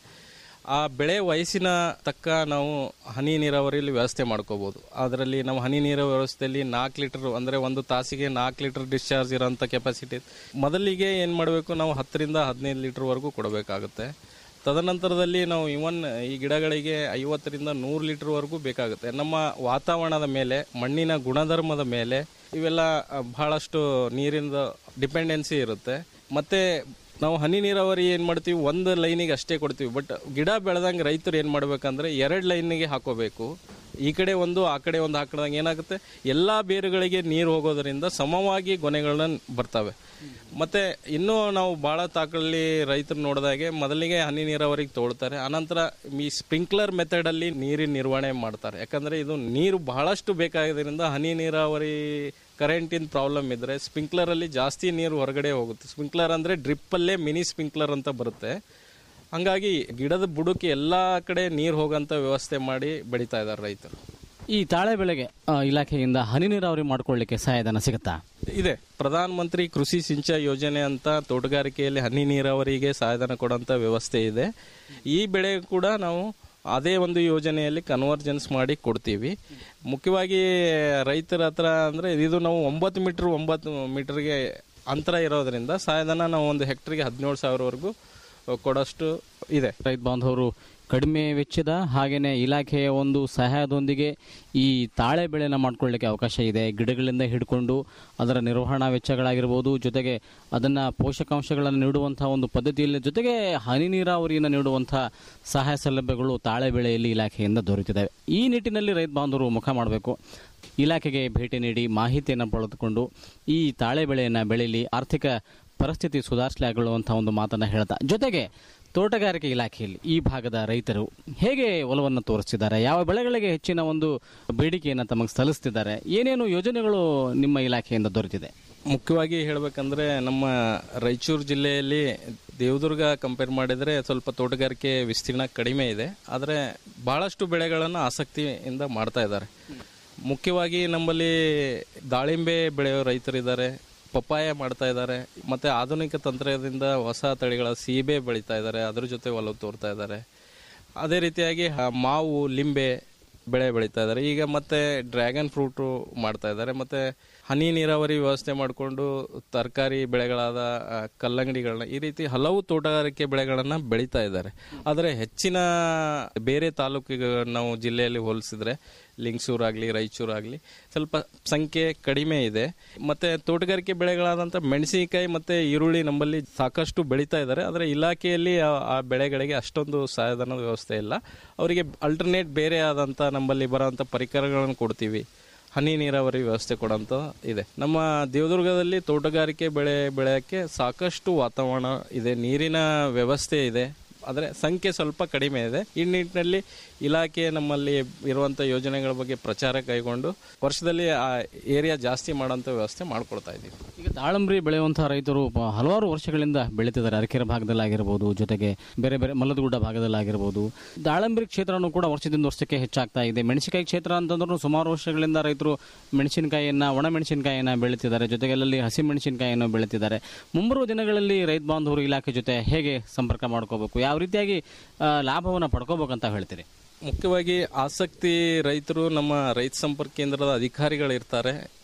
S9: ಆ ಬೆಳೆ ವಯಸ್ಸಿನ ತಕ್ಕ ನಾವು ಹನಿ ನೀರಾವರಿಯಲ್ಲಿ ವ್ಯವಸ್ಥೆ ಮಾಡ್ಕೋಬಹುದು ಅದರಲ್ಲಿ ನಾವು ಹನಿ ನೀರಾವರಿ ವ್ಯವಸ್ಥೆಯಲ್ಲಿ ನಾಲ್ಕು ಲೀಟರ್ ಅಂದರೆ ಒಂದು ತಾಸಿಗೆ ನಾಲ್ಕು ಲೀಟರ್ ಡಿಸ್ಚಾರ್ಜ್ ಇರೋಂಥ ಕೆಪಾಸಿಟಿ ಮೊದಲಿಗೆ ಏನು ಮಾಡಬೇಕು ನಾವು ಹತ್ತರಿಂದ ಹದಿನೈದು ಲೀಟರ್ವರೆಗೂ ಕೊಡಬೇಕಾಗುತ್ತೆ ತದನಂತರದಲ್ಲಿ ನಾವು ಇವನ್ ಈ ಗಿಡಗಳಿಗೆ ಐವತ್ತರಿಂದ ನೂರು ಲೀಟರ್ವರೆಗೂ ಬೇಕಾಗುತ್ತೆ ನಮ್ಮ ವಾತಾವರಣದ ಮೇಲೆ ಮಣ್ಣಿನ ಗುಣಧರ್ಮದ ಮೇಲೆ ಇವೆಲ್ಲ ಆ, ಬಹಳಷ್ಟು ನೀರಿನ ಡಿಪೆಂಡೆನ್ಸಿ ಇರುತ್ತೆ ಮತ್ತೆ ನಾವು ಹನಿ ನೀರಾವರಿ ಏನು ಮಾಡ್ತೀವಿ ಒಂದು ಲೈನಿಗೆ ಅಷ್ಟೇ ಕೊಡ್ತೀವಿ ಬಟ್ ಗಿಡ ಬೆಳೆದಂಗೆ ರೈತರು ಏನು ಮಾಡ್ಬೇಕಂದ್ರೆ ಎರಡು ಲೈನಿಗೆ ಹಾಕೋಬೇಕು ಈ ಕಡೆ ಒಂದು ಆ ಕಡೆ ಒಂದು ಹಾಕಿದಂಗೆ ಏನಾಗುತ್ತೆ ಎಲ್ಲ ಬೇರುಗಳಿಗೆ ನೀರು ಹೋಗೋದರಿಂದ ಸಮವಾಗಿ ಗೊನೆಗಳನ್ನ ಬರ್ತವೆ ಮತ್ತೆ ಇನ್ನೂ ನಾವು ಭಾಳ ತಾಕಲ್ಲಿ ರೈತರು ನೋಡಿದಾಗೆ ಮೊದಲಿಗೆ ಹನಿ ನೀರಾವರಿಗೆ ತೋಳ್ತಾರೆ ಅನಂತರ ಈ ಸ್ಪ್ರಿಂಕ್ಲರ್ ಮೆಥಡಲ್ಲಿ ನೀರಿನ ನಿರ್ವಹಣೆ ಮಾಡ್ತಾರೆ ಯಾಕಂದ್ರೆ ಇದು ನೀರು ಬಹಳಷ್ಟು ಬೇಕಾಗಿದ್ದರಿಂದ ಹನಿ ನೀರಾವರಿ ಕರೆಂಟಿನ ಪ್ರಾಬ್ಲಮ್ ಇದ್ರೆ ಸ್ಪ್ರಿಂಕ್ಲರ್ ಅಲ್ಲಿ ಜಾಸ್ತಿ ನೀರು ಹೊರಗಡೆ ಹೋಗುತ್ತೆ ಸ್ಪ್ರಿಂಕ್ಲರ್ ಅಂದ್ರೆ ಡ್ರಿಪ್ ಅಲ್ಲೇ ಮಿನಿ ಸ್ಪ್ರಿಂಕ್ಲರ್ ಅಂತ ಬರುತ್ತೆ ಹಂಗಾಗಿ ಗಿಡದ ಬುಡಕ್ಕೆ ಎಲ್ಲಾ ಕಡೆ ನೀರು ಹೋಗಂತ ವ್ಯವಸ್ಥೆ ಮಾಡಿ ಬೆಳೀತಾ ಇದ್ದಾರೆ ರೈತರು
S8: ಈ ತಾಳೆ ಬೆಳೆಗೆ ಆ, ಇಲಾಖೆಯಿಂದ ಹನಿ ನೀರಾವರಿ ಮಾಡ್ಕೊಳ್ಳಿಕ್ಕೆ ಸಹಾಯಧನ ಸಿಗುತ್ತಾ
S9: ಇದೆ ಪ್ರಧಾನ ಮಂತ್ರಿ ಕೃಷಿ ಸಿಂಚಾಯಿ ಯೋಜನೆ ಅಂತ ತೋಟಗಾರಿಕೆಯಲ್ಲಿ ಹನಿ ನೀರಾವರಿಗೆ ಸಹಾಯಧನ ಕೊಡುವಂತ ವ್ಯವಸ್ಥೆ ಇದೆ ಈ ಬೆಳೆ ಕೂಡ ನಾವು ಅದೇ ಒಂದು ಯೋಜನೆಯಲ್ಲಿ ಕನ್ವರ್ಜೆನ್ಸ್ ಮಾಡಿ ಕೊಡ್ತೀವಿ ಮುಖ್ಯವಾಗಿ ರೈತರ ಹತ್ರ ಅಂದ್ರೆ ಇದು ನಾವು ಒಂಬತ್ತು ಮೀಟರ್ ಒಂಬತ್ತು ಮೀಟರ್ಗೆ ಅಂತರ ಇರೋದ್ರಿಂದ ಸಹಾಯಧನ ನಾವು ಒಂದು ಹೆಕ್ಟರ್ಗೆ ಹದಿನೇಳು ಸಾವಿರವರೆಗೂ ಕೊಡೋಷ್ಟು ಇದೆ
S8: ರೈತ ಬಾಂಧವರು ಕಡಿಮೆ ವೆಚ್ಚದ ಹಾಗೆಯೇ ಇಲಾಖೆಯ ಒಂದು ಸಹಾಯದೊಂದಿಗೆ ಈ ತಾಳೆ ಬೆಳೆನ ಮಾಡ್ಕೊಳ್ಳಿಕ್ಕೆ ಅವಕಾಶ ಇದೆ ಗಿಡಗಳಿಂದ ಹಿಡ್ಕೊಂಡು ಅದರ ನಿರ್ವಹಣಾ ವೆಚ್ಚಗಳಾಗಿರ್ಬೋದು ಜೊತೆಗೆ ಅದನ್ನು ಪೋಷಕಾಂಶಗಳನ್ನು ನೀಡುವಂತಹ ಒಂದು ಪದ್ಧತಿಯಲ್ಲಿ ಜೊತೆಗೆ ಹನಿ ನೀರಾವರಿಯನ್ನು ನೀಡುವಂತಹ ಸಹಾಯ ಸೌಲಭ್ಯಗಳು ತಾಳೆ ಬೆಳೆಯಲ್ಲಿ ಇಲಾಖೆಯಿಂದ ದೊರೆತಿದ್ದಾವೆ ಈ ನಿಟ್ಟಿನಲ್ಲಿ ರೈತ ಬಾಂಧವರು ಮುಖ ಮಾಡಬೇಕು ಇಲಾಖೆಗೆ ಭೇಟಿ ನೀಡಿ ಮಾಹಿತಿಯನ್ನು ಪಡೆದುಕೊಂಡು ಈ ತಾಳೆ ಬೆಳೆಯನ್ನು ಬೆಳೀಲಿ ಆರ್ಥಿಕ ಪರಿಸ್ಥಿತಿ ಸುಧಾರಿಸಲಾಗುವಂತಹ ಒಂದು ಮಾತನ್ನು ಹೇಳ್ತಾ ಜೊತೆಗೆ ತೋಟಗಾರಿಕೆ ಇಲಾಖೆಯಲ್ಲಿ ಈ ಭಾಗದ ರೈತರು ಹೇಗೆ ಒಲವನ್ನು ತೋರಿಸ್ತಿದ್ದಾರೆ ಯಾವ ಬೆಳೆಗಳಿಗೆ ಹೆಚ್ಚಿನ ಒಂದು ಬೇಡಿಕೆಯನ್ನು ತಮಗೆ ಸಲ್ಲಿಸ್ತಿದ್ದಾರೆ ಏನೇನು ಯೋಜನೆಗಳು ನಿಮ್ಮ ಇಲಾಖೆಯಿಂದ ದೊರೆತಿದೆ
S9: ಮುಖ್ಯವಾಗಿ ಹೇಳಬೇಕಂದ್ರೆ ನಮ್ಮ ರಾಯಚೂರು ಜಿಲ್ಲೆಯಲ್ಲಿ ದೇವದುರ್ಗ ಕಂಪೇರ್ ಮಾಡಿದರೆ ಸ್ವಲ್ಪ ತೋಟಗಾರಿಕೆ ವಿಸ್ತೀರ್ಣ ಕಡಿಮೆ ಇದೆ ಆದರೆ ಬಹಳಷ್ಟು ಬೆಳೆಗಳನ್ನು ಆಸಕ್ತಿಯಿಂದ ಮಾಡ್ತಾ ಇದ್ದಾರೆ ಮುಖ್ಯವಾಗಿ ನಮ್ಮಲ್ಲಿ ದಾಳಿಂಬೆ ಬೆಳೆಯೋ ರೈತರಿದ್ದಾರೆ ಪಪ್ಪಾಯ ಮಾಡ್ತಾ ಇದ್ದಾರೆ ಮತ್ತೆ ಆಧುನಿಕ ತಂತ್ರದಿಂದ ಹೊಸ ತಳಿಗಳ ಸೀಬೆ ಬೆಳೀತಾ ಇದ್ದಾರೆ ಅದ್ರ ಜೊತೆ ಒಲವು ತೋರ್ತಾ ಇದ್ದಾರೆ ಅದೇ ರೀತಿಯಾಗಿ ಹ- ಮಾವು ಲಿಂಬೆ ಬೆಳೆ ಬೆಳೀತಾ ಇದ್ದಾರೆ ಈಗ ಮತ್ತೆ ಡ್ರ್ಯಾಗನ್ ಫ್ರೂಟು ಮಾಡ್ತಾ ಇದ್ದಾರೆ ಮತ್ತೆ ಹನಿ ನೀರಾವರಿ ವ್ಯವಸ್ಥೆ ಮಾಡಿಕೊಂಡು ತರಕಾರಿ ಬೆಳೆಗಳಾದ ಆ, ಕಲ್ಲಂಗಡಿಗಳನ್ನ ಈ ರೀತಿ ಹಲವು ತೋಟಗಾರಿಕೆ ಬೆಳೆಗಳನ್ನ ಬೆಳೀತಾ ಇದ್ದಾರೆ ಆದರೆ ಹೆಚ್ಚಿನ ಬೇರೆ ತಾಲೂಕಿಗೆ ನಾವು ಜಿಲ್ಲೆಯಲ್ಲಿ ಹೋಲಿಸಿದ್ರೆ ಲಿಂಗಸೂರಾಗ್ಲಿ ರಾಯಚೂರಾಗ್ಲಿ ಸ್ವಲ್ಪ ಸಂಖ್ಯೆ ಕಡಿಮೆ ಇದೆ ಮತ್ತೆ ತೋಟಗಾರಿಕೆ ಬೆಳೆಗಳಾದಂಥ ಮೆಣಸಿನಕಾಯಿ ಮತ್ತೆ ಈರುಳ್ಳಿ ನಮ್ಮಲ್ಲಿ ಸಾಕಷ್ಟು ಬೆಳೀತಾ ಇದ್ದಾರೆ ಆದರೆ ಇಲಾಖೆಯಲ್ಲಿ ಆ- ಆ ಬೆಳೆಗಳಿಗೆ ಅಷ್ಟೊಂದು ಸಹಾಯಧನದ ವ್ಯವಸ್ಥೆ ಇಲ್ಲ ಅವರಿಗೆ ಅಲ್ಟರ್ನೇಟ್ ಬೇರೆ ಆದಂಥ ನಮ್ಮಲ್ಲಿ ಬರೋಂಥ ಪರಿಕರಗಳನ್ನು ಕೊಡ್ತೀವಿ ಹನಿ ನೀರಾವರಿ ವ್ಯವಸ್ಥೆ ಕೊಡೋಂಥ ಇದೆ ನಮ್ಮ ದೇವದುರ್ಗದಲ್ಲಿ ತೋಟಗಾರಿಕೆ ಬೆಳೆ ಬೆಳೆಯೋಕ್ಕೆ ಸಾಕಷ್ಟು ವಾತಾವರಣ ಇದೆ ನೀರಿನ ವ್ಯವಸ್ಥೆ ಇದೆ ಆದರೆ ಸಂಖ್ಯೆ ಸ್ವಲ್ಪ ಕಡಿಮೆ ಇದೆ ಈ ನಿಟ್ಟಿನಲ್ಲಿ ಇಲಾಖೆ ನಮ್ಮಲ್ಲಿ ಇರುವಂಥ ಯೋಜನೆಗಳ ಬಗ್ಗೆ ಪ್ರಚಾರ ಕೈಗೊಂಡು ವರ್ಷದಲ್ಲಿ ಆ ಏರಿಯಾ ಜಾಸ್ತಿ ಮಾಡೋಂಥ ವ್ಯವಸ್ಥೆ ಮಾಡ್ಕೊಡ್ತಾ ಇದ್ದೀವಿ
S8: ಈಗ ದಾಳಂಬ್ರಿ ಬೆಳೆಯುವಂತಹ ರೈತರು ಪ- ಹಲವಾರು ವರ್ಷಗಳಿಂದ ಬೆಳೀತಿದ್ದಾರೆ ಅರಕೆರೆ ಭಾಗದಲ್ಲಾಗಿರ್ಬೋದು ಜೊತೆಗೆ ಬೇರೆ ಬೇರೆ ಮಲ್ಲದಗುಡ್ಡ ಭಾಗದಲ್ಲಾಗಿರ್ಬೋದು ದಾಳಂಬ್ರಿ ಕ್ಷೇತ್ರನೂ ಕೂಡ ವರ್ಷದಿಂದ ವರ್ಷಕ್ಕೆ ಹೆಚ್ಚಾಗ್ತಾ ಇದೆ ಮೆಣಸಿನಕಾಯಿ ಕ್ಷೇತ್ರ ಅಂತಂದ್ರೂ ಸುಮಾರು ವರ್ಷಗಳಿಂದ ರೈತರು ಮೆಣಸಿನಕಾಯಿಯನ್ನ ಒಣ ಮೆಣಸಿನಕಾಯಿಯನ್ನ ಬೆಳೀತಿದ್ದಾರೆ ಜೊತೆಗೆ ಅಲ್ಲಲ್ಲಿ ಹಸಿ ಮೆಣಸಿನಕಾಯಿಯನ್ನು ಬೆಳೀತಿದ್ದಾರೆ ಮುಂಬರುವ ದಿನಗಳಲ್ಲಿ ರೈತ ಬಾಂಧವರು ಇಲಾಖೆ ಜೊತೆ ಹೇಗೆ ಸಂಪರ್ಕ ಮಾಡ್ಕೋಬೇಕು ಯಾವ ರೀತಿಯಾಗಿ ಆ, ಲಾಭವನ್ನು ಪಡ್ಕೋಬೇಕಂತ ಹೇಳ್ತೀರಿ
S9: ಮುಖ್ಯವಾಗಿ ಆಸಕ್ತಿ ರೈತರು ನಮ್ಮ ರೈತ ಸಂಪರ್ಕ ಕೇಂದ್ರದ ಅಧಿಕಾರಿಗಳಿರ್ತಾರೆ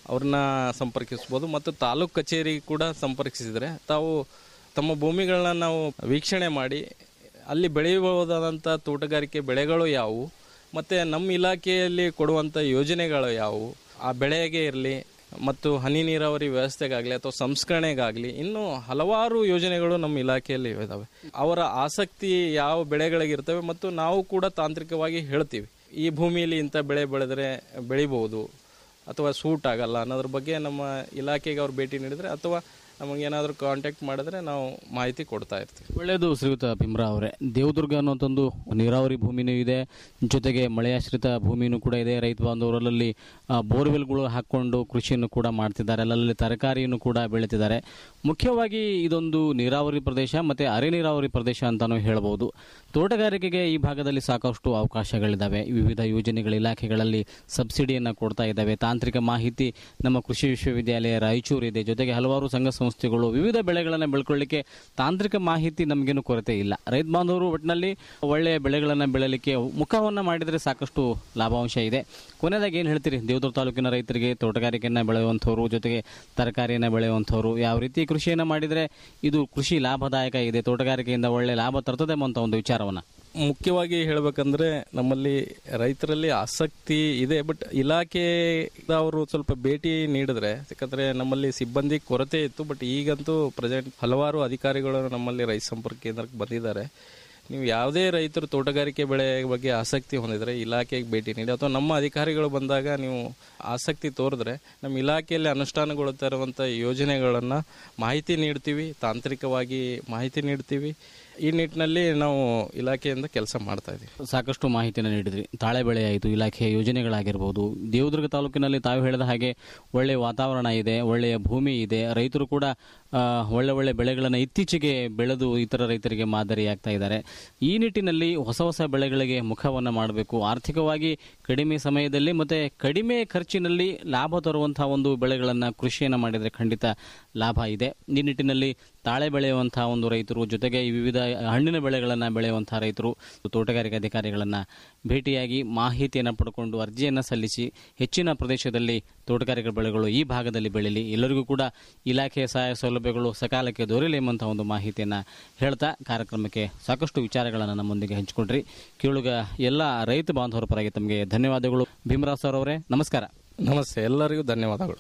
S9: ಅವ್ರನ್ನ ಸಂಪರ್ಕಿಸ್ಬೋದು ಮತ್ತು ತಾಲೂಕು ಕಚೇರಿ ಕೂಡ ಸಂಪರ್ಕಿಸಿದರೆ ತಾವು ತಮ್ಮ ಭೂಮಿಗಳನ್ನ ನಾವು ವೀಕ್ಷಣೆ ಮಾಡಿ ಅಲ್ಲಿ ಬೆಳೆಯಬಹುದಾದಂಥ ತೋಟಗಾರಿಕೆ ಬೆಳೆಗಳು ಯಾವುವು ಮತ್ತು ನಮ್ಮ ಇಲಾಖೆಯಲ್ಲಿ ಕೊಡುವಂಥ ಯೋಜನೆಗಳು ಯಾವುವು ಆ ಬೆಳೆಗೆ ಇರಲಿ ಮತ್ತು ಹನಿ ನೀರಾವರಿ ವ್ಯವಸ್ಥೆಗಾಗಲಿ ಅಥವಾ ಸಂಸ್ಕರಣೆಗಾಗಲಿ ಇನ್ನೂ ಹಲವಾರು ಯೋಜನೆಗಳು ನಮ್ಮ ಇಲಾಖೆಯಲ್ಲಿ ಇದ್ದಾವೆ ಅವರ ಆಸಕ್ತಿ ಯಾವ ಬೆಳೆಗಳಿಗಿರ್ತವೆ ಮತ್ತು ನಾವು ಕೂಡ ತಾಂತ್ರಿಕವಾಗಿ ಹೇಳ್ತೀವಿ ಈ ಭೂಮಿಯಲ್ಲಿ ಇಂಥ ಬೆಳೆ ಬೆಳೆದರೆ ಬೆಳಿಬೋದು ಅಥವಾ ಸೂಟ್ ಆಗಲ್ಲ ಅನ್ನೋದ್ರ ಬಗ್ಗೆ ನಮ್ಮ ಇಲಾಖೆಗೆ ಅವ್ರು ಭೇಟಿ ನೀಡಿದರೆ ಅಥವಾ ನಮಗೇನಾದರೂ ಕಾಂಟ್ಯಾಕ್ಟ್ ಮಾಡಿದ್ರೆ ನಾವು ಮಾಹಿತಿ ಕೊಡ್ತಾ ಇರ್ತೀವಿ
S8: ಒಳ್ಳೆಯದು ಶ್ರೀಯುತ ಭೀಮ್ರಾ ಅವರೇ ದೇವದುರ್ಗ ಅನ್ನೋಂಥದ್ದು ನೀರಾವರಿ ಭೂಮಿನೂ ಇದೆ ಜೊತೆಗೆ ಮಳೆಯಾಶ್ರಿತ ಭೂಮಿನೂ ಕೂಡ ಇದೆ ರೈತ ಬಾಂಧವರಲ್ಲಿ ಬೋರ್ವೆಲ್ಗಳು ಹಾಕ್ಕೊಂಡು ಕೃಷಿಯನ್ನು ಕೂಡ ಮಾಡ್ತಿದ್ದಾರೆ ಅಲ್ಲಲ್ಲಿ ತರಕಾರಿಯನ್ನು ಕೂಡ ಬೆಳೀತಿದ್ದಾರೆ ಮುಖ್ಯವಾಗಿ ಇದೊಂದು ನೀರಾವರಿ ಪ್ರದೇಶ ಮತ್ತು ಅರೆ ನೀರಾವರಿ ಪ್ರದೇಶ ಅಂತಾನೂ ಹೇಳ್ಬೋದು ತೋಟಗಾರಿಕೆಗೆ ಈ ಭಾಗದಲ್ಲಿ ಸಾಕಷ್ಟು ಅವಕಾಶಗಳಿದ್ದಾವೆ ವಿವಿಧ ಯೋಜನೆಗಳ ಇಲಾಖೆಗಳಲ್ಲಿ ಸಬ್ಸಿಡಿಯನ್ನು ಕೊಡ್ತಾ ಇದ್ದಾವೆ ತಾಂತ್ರಿಕ ಮಾಹಿತಿ ನಮ್ಮ ಕೃಷಿ ವಿಶ್ವವಿದ್ಯಾಲಯ ರಾಯಚೂರು ಇದೆ ಜೊತೆಗೆ ಹಲವಾರು ಸಂಘ ಸಂಸ್ಥೆಗಳು ವಿವಿಧ ಬೆಳೆಗಳನ್ನು ಬೆಳ್ಕೊಳ್ಳಿಕ್ಕೆ ತಾಂತ್ರಿಕ ಮಾಹಿತಿ ನಮಗೇನು ಕೊರತೆ ಇಲ್ಲ ರೈತ ಬಾಂಧವರು ಒಟ್ಟಿನಲ್ಲಿ ಒಳ್ಳೆಯ ಬೆಳೆಗಳನ್ನು ಬೆಳಲಿಕ್ಕೆ ಮುಖವನ್ನು ಮಾಡಿದರೆ ಸಾಕಷ್ಟು ಲಾಭಾಂಶ ಇದೆ ಕೊನೆಯದಾಗಿ ಏನು ಹೇಳ್ತೀರಿ ದೇವದುರ್ಗ ತಾಲೂಕಿನ ರೈತರಿಗೆ ತೋಟಗಾರಿಕೆಯನ್ನು ಬೆಳೆಯುವಂಥವ್ರು ಜೊತೆಗೆ ತರಕಾರಿಯನ್ನು ಬೆಳೆಯುವಂಥವ್ರು ಯಾವ ರೀತಿ ಕೃಷಿಯನ್ನು ಮಾಡಿದರೆ ಇದು ಕೃಷಿ ಲಾಭದಾಯಕ ಇದೆ ತೋಟಗಾರಿಕೆಯಿಂದ ಒಳ್ಳೆ ಲಾಭ ತರ್ತದೆ ಅಂತ ಒಂದು ವಿಚಾರವನ್ನು
S9: ಮುಖ್ಯವಾಗಿ ಹೇಳಬೇಕಂದ್ರೆ ನಮ್ಮಲ್ಲಿ ರೈತರಲ್ಲಿ ಆಸಕ್ತಿ ಇದೆ ಬಟ್ ಇಲಾಖೆ ಅವರು ಸ್ವಲ್ಪ ಭೇಟಿ ನೀಡಿದ್ರೆ ಯಾಕಂದ್ರೆ ನಮ್ಮಲ್ಲಿ ಸಿಬ್ಬಂದಿ ಕೊರತೆ ಇತ್ತು ಬಟ್ ಈಗಂತೂ ಪ್ರೆಸೆಂಟ್ ಹಲವಾರು ಅಧಿಕಾರಿಗಳು ನಮ್ಮಲ್ಲಿ ರೈತ ಸಂಪರ್ಕ ಕೇಂದ್ರಕ್ಕೆ ಬಂದಿದ್ದಾರೆ ನೀವು ಯಾವುದೇ ರೈತರು ತೋಟಗಾರಿಕೆ ಬೆಳೆ ಬಗ್ಗೆ ಆಸಕ್ತಿ ಹೊಂದಿದ್ರೆ ಇಲಾಖೆಗೆ ಭೇಟಿ ನೀಡಿ ಅಥವಾ ನಮ್ಮ ಅಧಿಕಾರಿಗಳು ಬಂದಾಗ ನೀವು ಆಸಕ್ತಿ ತೋರಿದ್ರೆ ನಮ್ಮ ಇಲಾಖೆಯಲ್ಲಿ ಅನುಷ್ಠಾನಗೊಳ್ತಾ ಇರುವಂಥ ಯೋಜನೆಗಳನ್ನು ಮಾಹಿತಿ ನೀಡ್ತೀವಿ ತಾಂತ್ರಿಕವಾಗಿ ಮಾಹಿತಿ ನೀಡ್ತೀವಿ ಈ ನಿಟ್ಟಿನಲ್ಲಿ ನಾವು ಇಲಾಖೆಯಿಂದ ಕೆಲಸ ಮಾಡ್ತಾ ಇದ್ದೀವಿ
S8: ಸಾಕಷ್ಟು ಮಾಹಿತಿಯನ್ನು ನೀಡಿದ್ರಿ ತಾಳೆ ಬೆಳೆ ಆಯಿತು ಇಲಾಖೆಯ ಯೋಜನೆಗಳಾಗಿರ್ಬೋದು ದೇವದುರ್ಗ ತಾಲೂಕಿನಲ್ಲಿ ತಾವು ಹೇಳಿದ ಹಾಗೆ ಒಳ್ಳೆಯ ವಾತಾವರಣ ಇದೆ ಒಳ್ಳೆಯ ಭೂಮಿ ಇದೆ ರೈತರು ಕೂಡ ಆ, ಒಳ್ಳೆ ಒಳ್ಳೆ ಬೆಳೆಗಳನ್ನು ಇತ್ತೀಚೆಗೆ ಬೆಳೆದು ಇತರ ರೈತರಿಗೆ ಮಾದರಿಯಾಗ್ತಾ ಇದ್ದಾರೆ ಈ ನಿಟ್ಟಿನಲ್ಲಿ ಹೊಸ ಹೊಸ ಬೆಳೆಗಳಿಗೆ ಮುಖವನ್ನು ಮಾಡಬೇಕು ಆರ್ಥಿಕವಾಗಿ ಕಡಿಮೆ ಸಮಯದಲ್ಲಿ ಮತ್ತೆ ಕಡಿಮೆ ಖರ್ಚಿನಲ್ಲಿ ಲಾಭ ತರುವಂತಹ ಒಂದು ಬೆಳೆಗಳನ್ನು ಕೃಷಿಯನ್ನು ಮಾಡಿದರೆ ಖಂಡಿತ ಲಾಭ ಇದೆ ಈ ನಿಟ್ಟಿನಲ್ಲಿ ತಾಳೆ ಬೆಳೆಯುವಂತಹ ಒಂದು ರೈತರು ಜೊತೆಗೆ ಈ ವಿವಿಧ ಹಣ್ಣಿನ ಬೆಳೆಗಳನ್ನು ಬೆಳೆಯುವಂತಹ ರೈತರು ತೋಟಗಾರಿಕೆ ಅಧಿಕಾರಿಗಳನ್ನು ಭೇಟಿಯಾಗಿ ಮಾಹಿತಿಯನ್ನು ಪಡ್ಕೊಂಡು ಅರ್ಜಿಯನ್ನು ಸಲ್ಲಿಸಿ ಹೆಚ್ಚಿನ ಪ್ರದೇಶದಲ್ಲಿ ತೋಟಗಾರಿಕೆ ಬೆಳೆಗಳು ಈ ಭಾಗದಲ್ಲಿ ಬೆಳೀಲಿ ಎಲ್ಲರಿಗೂ ಕೂಡ ಇಲಾಖೆಯ ಸಹಾಯ ಸೌಲಭ್ಯಗಳು ಸಕಾಲಕ್ಕೆ ದೊರೆಯಲಿ ಎಂಬಂತಹ ಒಂದು ಮಾಹಿತಿಯನ್ನು ಹೇಳ್ತಾ ಕಾರ್ಯಕ್ರಮಕ್ಕೆ ಸಾಕಷ್ಟು ವಿಚಾರಗಳನ್ನು ನಮ್ಮೊಂದಿಗೆ ಹಂಚಿಕೊಂಡ್ರಿ ಕೇಳುಗ ಎಲ್ಲ ರೈತ ಬಾಂಧವರ ಪರವಾಗಿ ತಮಗೆ ಧನ್ಯವಾದಗಳು ಭೀಮರಾವ್ ಸರ್ ಅವರೇ ನಮಸ್ಕಾರ
S9: ನಮಸ್ತೆ ಎಲ್ಲರಿಗೂ ಧನ್ಯವಾದಗಳು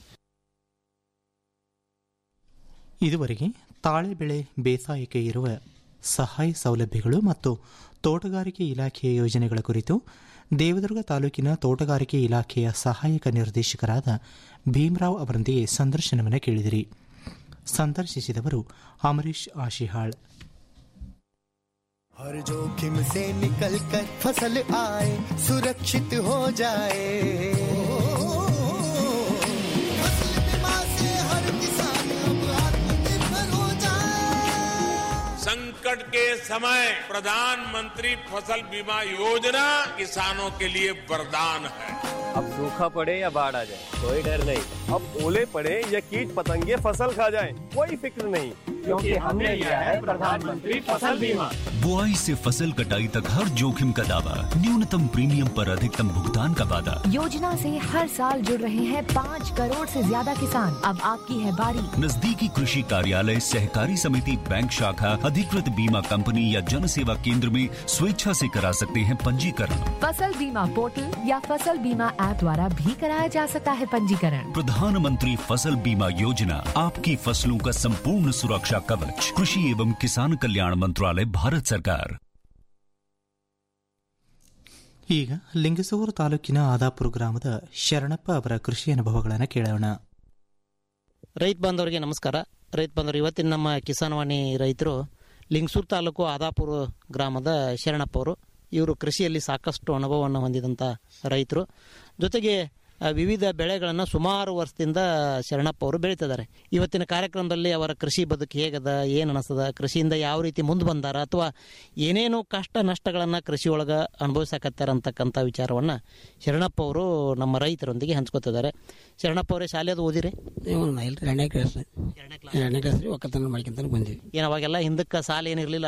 S2: ಇದುವರೆಗೆ ತಾಳೆ ಬೆಳೆ ಬೇಸಾಯಕ್ಕೆ ಇರುವ ಸಹಾಯ ಸೌಲಭ್ಯಗಳು ಮತ್ತು ತೋಟಗಾರಿಕೆ ಇಲಾಖೆಯ ಯೋಜನೆಗಳ ಕುರಿತು ದೇವದುರ್ಗ ತಾಲೂಕಿನ ತೋಟಗಾರಿಕೆ ಇಲಾಖೆಯ ಸಹಾಯಕ ನಿರ್ದೇಶಕರಾದ ಭೀಮರಾವ್ ಅವರೊಂದಿಗೆ ಸಂದರ್ಶನವನ್ನು ಕೇಳಿದಿರಿ ಸಂದರ್ಶಿಸಿದವರು ಅಮರೀಶ್ ಆಶಿಹಾಳ್
S6: हर जोखिम से निकल कर फसल आए सुरक्षित हो जाए फसल बीमा से हर किसान अब आत्मनिर्भर हो जाए
S10: संकट के समय प्रधानमंत्री फसल बीमा योजना किसानों के लिए वरदान है
S11: अब सूखा पड़े या बाढ़ आ जाए कोई डर नहीं अब ओले पड़े या कीट पतंगे फसल खा जाए कोई फिक्र नहीं क्योंकि हमने लिया है प्रधानमंत्री फसल बीमा
S12: बुआई से फसल कटाई तक हर जोखिम का दावा न्यूनतम प्रीमियम पर अधिकतम भुगतान का वादा
S13: योजना से हर साल जुड़ रहे हैं पाँच करोड़ से ज्यादा किसान अब आपकी है बारी
S12: नजदीकी कृषि कार्यालय सहकारी समिति बैंक शाखा अधिकृत बीमा कंपनी या जन सेवा केंद्र में स्वेच्छा से करा सकते हैं पंजीकरण
S13: फसल बीमा पोर्टल या फसल बीमा ऐप द्वारा भी कराया जा सकता है पंजीकरण
S12: प्रधानमंत्री फसल बीमा योजना आपकी फसलों का संपूर्ण सुरक्षा कवच कृषि एवं किसान कल्याण मंत्रालय भारत सरकार
S2: ಈಗ ಲಿಂಗಸೂರು ತಾಲೂಕಿನ ಆದಾಪುರ ಗ್ರಾಮದ ಶರಣಪ್ಪ ಅವರ ಕೃಷಿ ಅನುಭವಗಳನ್ನು ಕೇಳೋಣ
S14: ರೈತ ಬಾಂಧವರಿಗೆ ನಮಸ್ಕಾರ ರೈತ ಬಾಂಧವರು ಇವತ್ತಿನ ನಮ್ಮ ಕಿಸಾನ್ವಾಣಿ ರೈತರು ಲಿಂಗಸೂರು ತಾಲೂಕು ಆದಾಪುರ ಗ್ರಾಮದ ಶರಣಪ್ಪ ಅವರು ಇವರು ಕೃಷಿಯಲ್ಲಿ ಸಾಕಷ್ಟು ಅನುಭವವನ್ನು ಹೊಂದಿದಂಥ ರೈತರು ಜೊತೆಗೆ ಆ, ವಿವಿಧ ಬೆಳೆಗಳನ್ನು ಸುಮಾರು ವರ್ಷದಿಂದ ಶರಣಪ್ಪ ಅವರು ಬೆಳೀತಿದ್ದಾರೆ ಇವತ್ತಿನ ಕಾರ್ಯಕ್ರಮದಲ್ಲಿ ಅವರ ಕೃಷಿ ಬದುಕು ಹೇಗದ ಏನು ಅನಿಸ್ತದ ಕೃಷಿಯಿಂದ ಯಾವ ರೀತಿ ಮುಂದೆ ಬಂದಾರ ಅಥವಾ ಏನೇನು ಕಷ್ಟ ನಷ್ಟಗಳನ್ನು ಕೃಷಿ ಒಳಗೆ ಅನುಭವಿಸಕತ್ತಾರ ಅಂತಕ್ಕಂಥ ವಿಚಾರವನ್ನು ಶರಣಪ್ಪ ಅವರು ನಮ್ಮ ರೈತರೊಂದಿಗೆ ಹಂಚ್ಕೋತಿದ್ದಾರೆ ಶರಣಪ್ಪ ಅವರೇ ಶಾಲೆದು ಓದಿರಿ
S15: ಇಲ್ರಿ ಎರಡನೇ ಕ್ಲಾಸ್ ಎರಡನೇ ಕ್ಲಾಸ್ ರೀ ಒಕ್ಕತನ ಮಾಡ್ಕೊಂತ ಬಂದ್ವಿ
S14: ಏನು ಅವಾಗೆಲ್ಲ ಹಿಂದಕ್ಕೆ ಸಾಲ ಏನಿರಲಿಲ್ಲ ಅಷ್ಟು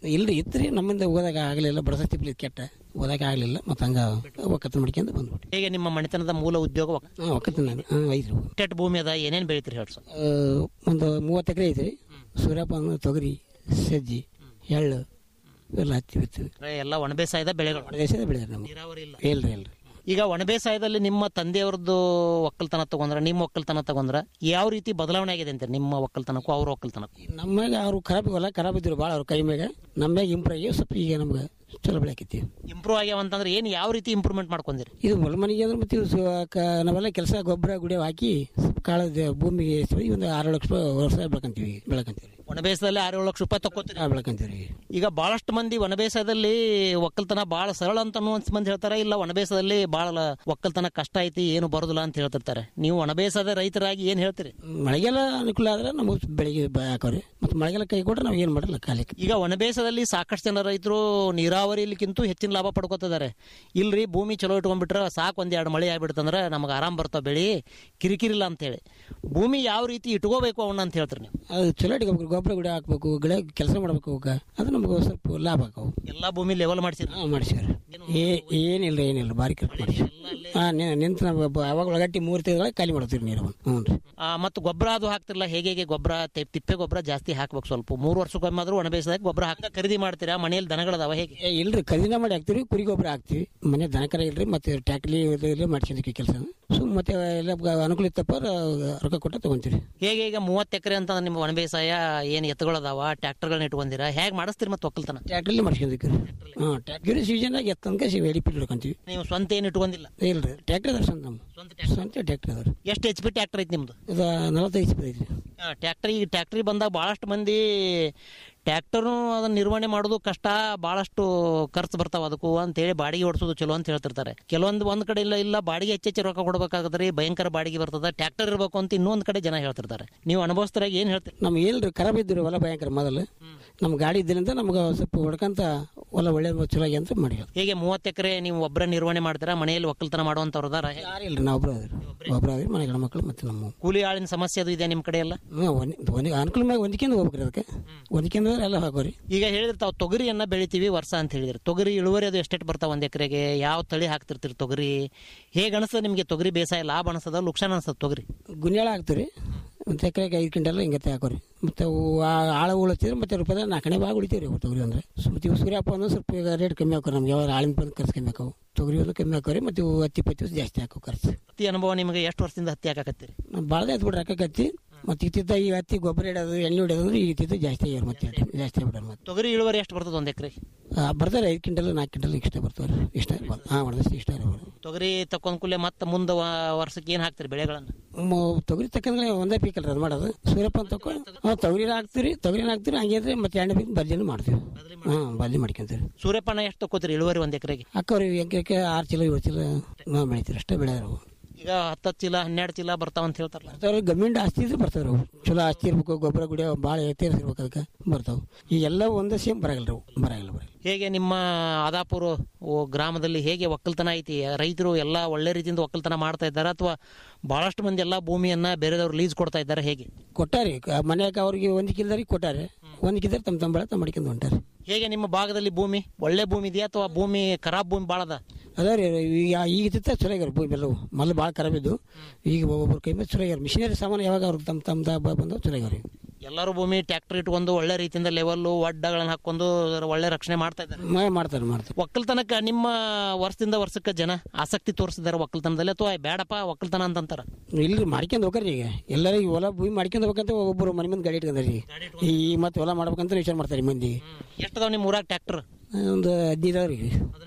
S15: ಇಲ್ರಿ ಇತ್ರಿ ನಮ್ಮಿಂದ ಓದಾಗ ಆಗಲಿಲ್ಲ ಬಡಸತಿ ಪ್ಲೀಸ್ ಕೆಟ್ಟ ಓದಾಗ ಆಗಲಿಲ್ಲ ಮತ್ತು ಹಂಗ ಒಕ್ಕತ್ತು ಮಾಡ್ಕೊಂಡು ಬಂದ್ಬಿಟ್ಟು
S14: ಹೇಗೆ ನಿಮ್ಮ ಮನೆತನದ ಮೂಲ ಉದ್ಯೋಗ ಒಕ್ಕ-
S15: ಹಾಂ ಒಕ್ಕತ್ತಿನ ಹಾಂ ಐತ್ರಿ
S14: ಕೆಟ್ಟ ಭೂಮಿ ಅದ ಏನೇನು ಬೆಳಿತೀರಿ ಹೇಳ್ರಿ ಸರ್
S15: ಆ, ಒಂದು ಮೂವತ್ತು ಎಕರೆ ಐತ್ರಿ ಸೂರ್ಯಪಾನ ತೊಗರಿ ಸಜ್ಜಿ ಎಳ್ಳು ಇವೆಲ್ಲ ಹತ್ತಿ ಬಿತ್ತೀವಿ
S14: ಎಲ್ಲ ಒಣಬೇಸಾಯದ ಬೆಳೆಗಳು
S15: ದೇಶದ ಬೆಳೆದಾರೆ ನಮ್ಗೆ ಇಲ್ರಿ ಇಲ್ರಿ
S14: ಈಗ ಒಣಬೇಸಾಯದಲ್ಲಿ ನಿಮ್ಮ ತಂದೆಯವ್ರದ್ದು ಒಕ್ಕಲ್ತನ ತಗೊಂಡ್ರ ನಿಮ್ಮ ಒಕ್ಕಲ್ತನ ತಗೊಂಡ್ರ ಯಾವ ರೀತಿ ಬದಲಾವಣೆ ಆಗಿದೆ ಅಂತ ನಿಮ್ಮ ಒಕ್ಕಲ್ತನಕ್ಕೂ ಅವ್ರ ಒಕ್ಕಲ್ತನಕ್ಕೂ
S15: ನಮ್ಮಾಗ ಅವ್ರು ಖರಾಬ್ ಹೊಲ ಖರಾಬ್ ಇದ್ರು ಭಾಳ ಅವ್ರ ಕೈ ಮ್ಯಾಗ ನಮ್ಮ್ಯಾಗ ಇಂಪ್ರೂವ್ ಆಗಿ ಸ್ವಲ್ಪ ಈಗ ನಮ್ಗೆ ಚಲೋ ಬೆಳಕೈತಿ
S14: ಇಂಪ್ರೂವ್ ಆಗ್ಯಾವ ಅಂತಂದ್ರೆ ಏನು ಯಾವ ರೀತಿ ಇಂಪ್ರೂವ್ಮೆಂಟ್ ಮಾಡ್ಕೊಂಡಿರಿ
S15: ಇದು ಹೊಲ ಮನೆಗೆ ಅಂದ್ರೆ ಮತ್ತೆ ಇವು ಸು- ಕ- ನಾವೆಲ್ಲ ಕೆಲಸ ಗೊಬ್ಬರ ಗುಡಿ ಹಾಕಿ ಸ್ವಲ್ಪ ಕಾಳ ಭೂಮಿಗೆ ಈ ಒಂದು ಆರು ಲಕ್ಷ ರೂಪಾಯಿ ವರ್ಷ ಬೆಳ್ಕೊಂತೀವಿ ಬೆಳ್ಕೊಂತೀವಿ
S14: ಒಣಬೇಸಾಯದಲ್ಲಿ ಆರು ಏಳು ಲಕ್ಷ ರೂಪಾಯಿ ತಗೋತೀರಿ
S15: ಹಾಂ ಬೆಳ್ಕೊಂತೀವಿ
S14: ಈಗ ಬಹಳಷ್ಟು ಮಂದಿ ವನಬೇಸಾಯದಲ್ಲಿ ಒಕ್ಕಲ್ತನ ಬಹಳ ಸರಳ ಅಂತ ಅನ್ನುವಂತ ಮಂದಿ ಹೇಳ್ತಾರೆ ಇಲ್ಲ ವನಬೇಸಾಯದಲ್ಲಿ ಬಹಳ ಒಕ್ಕಲ್ತನ ಕಷ್ಟ ಐತಿ ಏನು ಬರೋದಿಲ್ಲ ಅಂತ ಹೇಳ್ತಿರ್ತಾರೆ ನೀವು ವನಬೇಸಾಯದ ರೈತರಾಗಿ ಏನ್ ಹೇಳ್ತೀರಿ
S15: ಮಳೆಗೆಲ್ಲ ಅನುಕೂಲ ಆದ್ರೆ ನಮಗೆ ಬೆಳಿಗ್ಗೆ ಬ- ಹಾಕವ್ರಿ ಮತ್ತು ಮಳೆಗೆಲ್ಲ ಕೈ ಕೊಟ್ರೆ ನಾವು ಏನು ಮಾಡಲ್ಲ ಖಾಲಿ
S14: ಈಗ ವನಬೇಸಾಯದಲ್ಲಿ ಸಾಕಷ್ಟು ಜನ ರೈತರು ನೀರಾವರಿಲಿಕ್ಕಿಂತ ಹೆಚ್ಚಿನ ಲಾಭ ಪಡ್ಕೋತಿದ್ದಾರೆ ಇಲ್ರಿ ಭೂಮಿ ಚಲೋ ಇಟ್ಕೊಂಡ್ಬಿಟ್ರೆ ಸಾಕು ಒಂದ್ ಎರಡು ಮಳೆ ಆಗ್ಬಿಡ್ತಂದ್ರೆ ನಮಗೆ ಆರಾಮ್ ಬರ್ತಾವ ಬೆಳಿ ಕಿರಿಕಿರಿಲ್ಲ ಅಂತೇಳಿ ಭೂಮಿ ಯಾವ ರೀತಿ ಇಟ್ಕೋಬೇಕು ಅವನ್ನ ಅಂತ ಹೇಳ್ತೀರಿ ನೀವು
S15: ಅದು ಚಲೋ ಇಟ್ಕೋಬೇಕು ಗೊಬ್ಬರ ಗುಡಿ ಹಾಕ್ಬೇಕು ಗಿಡ ಕೆಲಸ ಮಾಡ್ಬೇಕು ಅವಕ್ಕೆ ಅದು ನಮ್ಗೆ ಸ್ವಲ್ಪ ಲಾಭ ಆಕವು
S14: ಎಲ್ಲಾ ಭೂಮಿ ಲೆವೆಲ್ ಮಾಡ್ಸಿರಿ
S15: ಹಾಂ ಮಾಡಿಸಿವ್ರಿ ಏ ಏನಿಲ್ಲ ಏನಿಲ್ಲ ಬಾರಿ ಕರೆಕ್ಟ್ ಮಾಡಿಸಿ ಹಾಂ ನಿಂತು ನಾವು ಅವಾಗ ಒಳಗಟ್ಟಿ ಮೂರು ತಿಂಗಳ ಖಾಲಿ ಮಾಡ್ತೀವಿ ನೀರು ಹ್ಞೂ ರೀ
S14: ಆ, ಮತ್ತು ಗೊಬ್ಬರ ಅದು ಹಾಕ್ತಿರಲ್ಲ ಹೇಗೆ ಹೇಗೆ ಗೊಬ್ಬರ ತೆ- ತಿಪ್ಪೆ ಗೊಬ್ಬರ ಜಾಸ್ತಿ ಹಾಕ್ಬೇಕು ಸ್ವಲ್ಪ ಮೂರು ವರ್ಷಕ್ಕೊಮ್ಮೆ ಆದ್ರೂ ಒಣ ಬೇಸಾಯದಾಗ ಗೊಬ್ಬರ ಹಾಕ ಖರೀದಿ ಮಾಡ್ತೀರಾ ಮನೆಯಲ್ಲಿ ದನಗಳದಾವ ಹೇಗೆ
S15: ಏ ಇಲ್ರಿ ಖರೀದಿನ ಮಾಡಿ ಹಾಕ್ತೀವಿ ಕುರಿ ಗೊಬ್ಬರ ಹಾಕ್ತೀವಿ ಮನೆ ದನಕರ ಇಲ್ರಿ ಮತ್ತೆ ಟ್ಯಾಕ್ಲಿ ಇಲ್ಲೇ ಮಾಡ್ಕೊಂಡ್ರಿ ಕೆಲಸ ಸುಮ್ ಮತ್ತೆ ಎಲ್ಲ ಗ- ಅನುಕೂಲ ಇತ್ತಪ್ಪ ರೊಕ್ಕ ಕೊಟ್ಟು ತಗೊಂತೀವಿ
S14: ಹೇಗೆ ಈಗ ಮೂವತ್ತು ಎಕರೆ ಅಂತ ನಿಮ್ಮ ಒಣ ಬೇಸಾಯ ಏನು ಎತ್ತುಗಳದಾವ ಟ್ರ್ಯಾಕ್ಟರ್ಗಳನ್ನ ಇಟ್ಕೊಂಡಿರಾ ಹೇಗೆ ಮಾಡಿಸ್ತೀರಿ ಮತ್ತೆ ಒಕ್ಕಲ್ತನ
S15: ಟ್ಯಾಕ್ಟ್ರಲ್ಲಿ ಮಾಡ್ಕೊಂಡಿವಿ ಹಾಂ ಟ್ಯಾಕ್ಟ್ರಿ ಸೀಸನ್ದಾಗ ಎತ್ತಂಕ ಎಡಿ ಪಿಟ್ ಹಿಡ್ಕೊಂತೀವಿ
S14: ನೀವು ಸ್ವಂತ ಏನು ಇಟ್ಕೊಂಡಿಲ್ಲ
S15: ಇಲ್ರಿ ಟ್ಯಾಕ್ಟ್ರಿ ಅದಾರ ಸ್ವಂತ ನಮ್ಮ ಸ್ವಂತ ಟ್ಯಾಕ್ಟ್ರಿ ಅದಾರ
S14: ಎಷ್ಟು ಎಚ್ ಪಿ ಟ್ರ್ಯಾಕ್ಟರ್ ಐತಿ ನಿಮ್ದು
S15: ಇದು ನಲವತ್ತೈದು ರೂಪಾಯಿ ಐತ್ರಿ
S14: ಟ್ರ್ಯಾಕ್ಟರ್ ಈಗ ಟ್ರ್ಯಾಕ್ಟ್ರಿ ಬಂದಾಗ ಭಾಳಷ್ಟು ಮಂದಿ ಟ್ರ್ಯಾಕ್ಟರ್ನು ಅದನ್ನ ನಿರ್ವಹಣೆ ಮಾಡೋದು ಕಷ್ಟ ಭಾಳಷ್ಟು ಖರ್ಚು ಬರ್ತಾವ ಅದಕ್ಕೂ ಅಂತೇಳಿ ಬಾಡಿಗೆ ಓಡಿಸೋದು ಚಲೋ ಅಂತ ಹೇಳ್ತಿರ್ತಾರೆ ಕೆಲವೊಂದು ಒಂದ್ ಕಡೆ ಇಲ್ಲ ಇಲ್ಲ ಬಾಡಿಗೆ ಹೆಚ್ಚೆಚ್ಚು ರೊಕ್ಕ ಕೊಡ್ಬೇಕಾಗತ್ರಿ ಭಯಂಕರ ಬಾಡಿಗೆ ಬರ್ತದ ಟ್ರ್ಯಾಕ್ಟರ್ ಇರಬೇಕು ಅಂತ ಇನ್ನೊಂದ್ ಕಡೆ ಜನ ಹೇಳ್ತಿರ್ತಾರೆ ನೀವು ಅನುಭವಿಸ್ತಾರಾಗ ಏನ್ ಹೇಳ್ತೀರಿ
S15: ನಮ್ಗೆ ಏನ್ರಿ ಖರಾಬ್ ಇದ್ರಿ ಹೊಲ ಭಯಂಕರ ಮೊದಲು ನಮ್ಮ ಗಾಡಿ ಇದ್ರಿಂದ ನಮ್ಗೆ ಸ್ವಲ್ಪ ಹೊಡ್ಕಂತ ಹೊಲ ಒಳ್ಳೆ ಚಲೋ ಆಗಿ ಅಂತ ಮಾಡಿ
S14: ಹೇಗೆ ಮೂವತ್ತು ಎಕರೆ ನೀವು ಒಬ್ಬರ ನಿರ್ವಹಣೆ ಮಾಡ್ತೀರಾ ಮನೆಯಲ್ಲಿ ಒಕ್ಕಲ್ತನ ಮಾಡುವಂತವ್ರು ಅದಾರ
S15: ಇಲ್ರಿ ನಾವು ಒಬ್ರು ಅದ್ರಿ ಒಬ್ರು ಅದ್ರಿ ಮನೆ ಗಂಡ ಮಕ್ಕಳು ಮತ್ತೆ ನಮ್ಮ
S14: ಕೂಲಿ ಆಳಿನ ಸಮಸ್ಯೆ ಅದು ಇದೆ ನಿಮ್ಮ ಕಡೆ ಎಲ್ಲ
S15: ಹ್ಞೂ ಒಂದು ಒಂದು ಅನುಕೂಲ ಮ್ಯಾಗ ಹೊಂದ್ಕೊಂಡು ಹೋಗ್ಬೇಕ್ರಿ ಅದಕ್ಕೆ ಹೊಂದ್ಕೊಂಡು ಹೋದ್ರೆ ಎಲ್ಲ ಹಾಕೋರಿ
S14: ಈಗ ಹೇಳಿದ್ರೆ ತಾವು ತೊಗರಿಯನ್ನ ಬೆಳಿತೀವಿ ವರ್ಷ ಅಂತ ಹೇಳಿದ್ರೆ ತೊಗರಿ ಇಳುವರಿ ಅದು ಎಷ್ಟೆಷ್ಟು ಬರ್ತಾವ ಒಂದ್ ಎಕರೆಗೆ ಯಾವ ತಳಿ ಹಾಕ್ತಿರ್ತೀರಿ ತೊಗರಿ ಹೇಗೆ ಅನಿಸ್ತದೆ ನಿಮಗೆ ತೊಗರಿ ಬೇಸಾಯ ಲಾಭ ಅನಿಸ್ತದ ಲುಕ್ಷಾನ್ ಅನಿಸ್ತದ ತೊಗರಿ
S15: ಗುನ್ಯಾಳ ಹಾಕ್ತೀವಿ ಒಂದು ಎಕರೆಗೆ ಐದು ಕ್ವಿಂಟಲ್ ಹಿಂಗತ್ತೆ ಹಾಕೋರಿ ಮತ್ತು ಅವು ಆ- ಆಳ ಉಳಿತಿದ್ರೆ ಮತ್ತೆ ರೂಪಾಯಿ ನಾಲ್ಕನೇ ಭಾಗ ಉಳಿತೀವಿ ರೀ ತೊಗರಿ ಅಂದ್ರೆ ಸ್ವಲ್ಪ ಇವು ಸೂರ್ಯಪ್ಪ ಅಂದ್ರೆ ಸ್ವಲ್ಪ ಈಗ ರೇಟ್ ಕಮ್ಮಿ ಹಾಕೋರಿ ನಮ್ಗೆ ಯಾವಾಗ ಆಳಿನ ಬಂದು ಖರ್ಚು ಕಮ್ಮಿ ಹಾಕವು ತೊಗರಿ ಒಂದು ಕಮ್ಮಿ ಹಾಕೋರಿ ಮತ್ತು ಇವು ಹತ್ತಿ ಪತ್ತಿ ಜಾಸ್ತಿ ಹಾಕೋ ಖರ್ಚು
S14: ಹತ್ತಿ ಅನುಭವ ನಿಮಗೆ ಎಷ್ಟು ವರ್ಷದಿಂದ ಹತ್ತಿ ಹಾಕಕತ್ತೀರಿ
S15: ನಾವು ಭಾಳ ಆಯ್ತು ಬಿಡ್ರಿ ಹಾಕಕತ್ತಿ ಮತ್ತು ಇತ್ತಿದ್ದ ಈ ಹತ್ತಿ ಗೊಬ್ಬರ ಇಡೋದು ಎಣ್ಣೆ ಹೊಡೆಯೋದು ಅಂದ್ರೆ ಈಗ ಇತ್ತಿದ್ದ ಜಾಸ್ತಿ ಆಗ್ಯಾರ ಮತ್ತೆ ಜಾಸ್ತಿ ಆಗ್ಬಿಡೋರು ಮತ್ತೆ
S14: ತೊಗರಿ ಇಳುವರಿ ಎಷ್ಟು ಬರ್ತದೆ ಒಂದ್ ಎಕರೆ
S15: ಆ, ಬರ್ತಾರೆ ಐದು ಕ್ವಿಂಟಲ್ ನಾಲ್ಕು ಕ್ವಿಂಟಲ್ ಇಷ್ಟ ಬರ್ತಾರೆ ಇಷ್ಟ ಹಾಂ ಹೊಡೆದಷ್ಟು ಇಷ್ಟ ಇರೋದು
S14: ತೊಗರಿ ತಕೊಂಡ್ ಕೂಡಲೇ ಮತ್ತೆ ಮುಂದೆ ವರ್ಷಕ್ಕೆ ಏನ್ ಹಾಕ್ತೀರಿ ಬೆಳೆಗಳನ್ನ
S15: ಮ- ತೊಗರಿ ತಕ್ಕಂದ್ರೆ ಒಂದೇ ಪೀಕ್ ಅಲ್ರಿ ಅದು ಮಾಡೋದು ಸೂರ್ಯಪಾನ ತಕೊ ಹಾಂ ತೊಗರಿ ಹಾಕ್ತೀರಿ ತೊಗರಿನ ಹಾಕ್ತೀರಿ ಹಂಗೆ ಅಂದ್ರೆ ಮತ್ತೆ ಎಣ್ಣೆ ಬೀಕ್ ಬರ್ಜಿನೂ ಮಾಡ್ತೀವಿ ಹಾಂ ಬರ್ಜಿ ಮಾಡ್ಕೊಂತೀವಿ
S14: ಸೂರ್ಯಪಾನ ಎಷ್ಟು ತಕೋತೀರಿ ಇಳುವರಿ ಒಂದ್ ಎಕರೆಗೆ
S15: ಹಾಕೋರಿ ಎಂಕೆ ಆರು ಚೀಲ ಏಳು ಚೀಲ ನಾವು ಬೆಳಿತೀರಿ ಅಷ್ಟೇ ಬೆಳೆಯೋರು
S14: ಈಗ ಹತ್ತತ್ತು ಚೀಲ ಹನ್ನೆರಡು ಚೀಲ ಬರ್ತಾವ ಅಂತ ಹೇಳ್ತಾರಲ್ಲ
S15: ಬರ್ತಾವ್ರಿ ಗಮ್ಮಿಂಡ್ ಆಸ್ತಿ ಇದ್ರೆ ಬರ್ತಾವ್ರಿ ಅವು ಚಲೋ ಆಸ್ತಿ ಇರ್ಬೇಕು ಗೊಬ್ಬರ ಗುಡಿ ಭಾಳ ಎತ್ತಿರ್ಬೇಕು ಅದಕ್ಕೆ ಬರ್ತಾವೆ ಈಗೆಲ್ಲ ಒಂದೇ ಸೇಮ್ ಬರಾಗಲ್ಲ ಅವು ಬರಾಗಲ್ಲ ಬರಾಗಲ್ಲ
S14: ಹೇಗೆ ನಿಮ್ಮ ಆದಾಪುರ ಓ ಗ್ರಾಮದಲ್ಲಿ ಹೇಗೆ ಒಕ್ಕಲ್ತನ ಐತಿ ರೈತರು ಎಲ್ಲ ಒಳ್ಳೆ ರೀತಿಯಿಂದ ಒಕ್ಕಲ್ತನ ಮಾಡ್ತಾ ಇದ್ದಾರೆ ಅಥವಾ ಬಹಳಷ್ಟು ಮಂದಿ ಎಲ್ಲ ಭೂಮಿಯನ್ನ ಬೇರೆದವ್ರು ಲೀಸ್ ಕೊಡ್ತಾ ಇದ್ದಾರೆ ಹೇಗೆ
S15: ಕೊಟ್ಟಾರಿ ಮನ್ಯಾಗ ಅವ್ರಿಗೆ ಒಂದಕ್ಕಿಲ್ದಾರಿ ಕೊಟ್ಟಾರೆ ಒಂದಕ್ಕಿದ್ರೆ ತಮ್ಮ ತಮ್ಮ ಬೆಳೆ ತಮ್ಮ ಮಾಡ್ಕೊಂಡು ಹೊಂಟಾರೆ
S14: ಹೇಗೆ ನಿಮ್ಮ ಭಾಗದಲ್ಲಿ ಭೂಮಿ ಒಳ್ಳೆ ಭೂಮಿ ಇದೆಯಾ ಅಥವಾ ಭೂಮಿ ಖರಾಬ್ ಭೂಮಿ ಭಾಳ ಅದ
S15: ಅದ ರೀ ಈಗ ಈಗ ತಿತ್ತ ಚಲೋ ಆಗ್ಯಾರ ಭೂಮಿ ಎಲ್ಲವು ಮೊದಲು ಭಾಳ ಖರಾಬ್ ಇದ್ದು ಈಗ ಒಬ್ಬೊಬ್ರ ಕೈ ಮೇಲೆ ಚಲೋ ಆಗ್ಯಾರ ಮಿಷಿನರಿ ಸಾಮಾನು ಯಾವಾಗ ಅವ್ರಿಗೆ ತಮ್ಮ ತಮ್ಮ ಬಂದವು ಚಲೋ ಆಗ್ಯಾರ
S14: ಎಲ್ಲರೂ ಭೂಮಿ ಟ್ರ್ಯಾಕ್ಟರ್ ಇಟ್ಕೊಂಡು ಒಳ್ಳೆ ರೀತಿಯಿಂದ ಲೆವೆಲ್ ಒಡ್ಡಗಳನ್ನ ಹಾಕೊಂಡು ಒಳ್ಳೆ ರಕ್ಷಣೆ ಮಾಡ್ತಾ ಇದ್ದಾರೆ
S15: ಮ- ಮಾಡ್ತಾರೆ ಮಾಡ್ತಾರೆ
S14: ಒಕ್ಕಲ್ತನಕ್ಕ ನಿಮ್ಮ ವರ್ಷದಿಂದ ವರ್ಷಕ್ಕೆ ಜನ ಆಸಕ್ತಿ ತೋರಿಸಿದ್ದಾರೆ ಒಕ್ಕಲ್ತನದಲ್ಲಿ ಅಥವಾ ಬೇಡಪ್ಪ ಒಕ್ಕಲ್ತನ ಅಂತಂತಾರ
S15: ಇಲ್ರಿ ಮಾಡ್ಕೊಂಡು ಹೋಗ್ರಿ ಈಗ ಎಲ್ಲರಿಗೂ ಹೊಲ ಭೂಮಿ ಮಾಡ್ಕೊಂಡು ಹೋಗ್ಬೇಕಂತ ಒಬ್ಬೊಬ್ರು ಮನೆ ಮಂದಿ ಗಾಡಿ ಇಟ್ಕೊಂಡ್ರಿ ಈ ಮತ್ತೆ ಹೊಲ ಮಾಡ್ಬೇಕಂತ ವಿಚಾರ ಮಾಡ್ತಾರೆ ಈ ಮಂದಿ
S14: ಎಷ್ಟದಾವ ನಿಮ್ಮ ಊರಾಗ ಟ್ರ್ಯಾಕ್ಟರ್
S15: ಒಂದು ಹದಿನೈದು ಅವ್ರಿ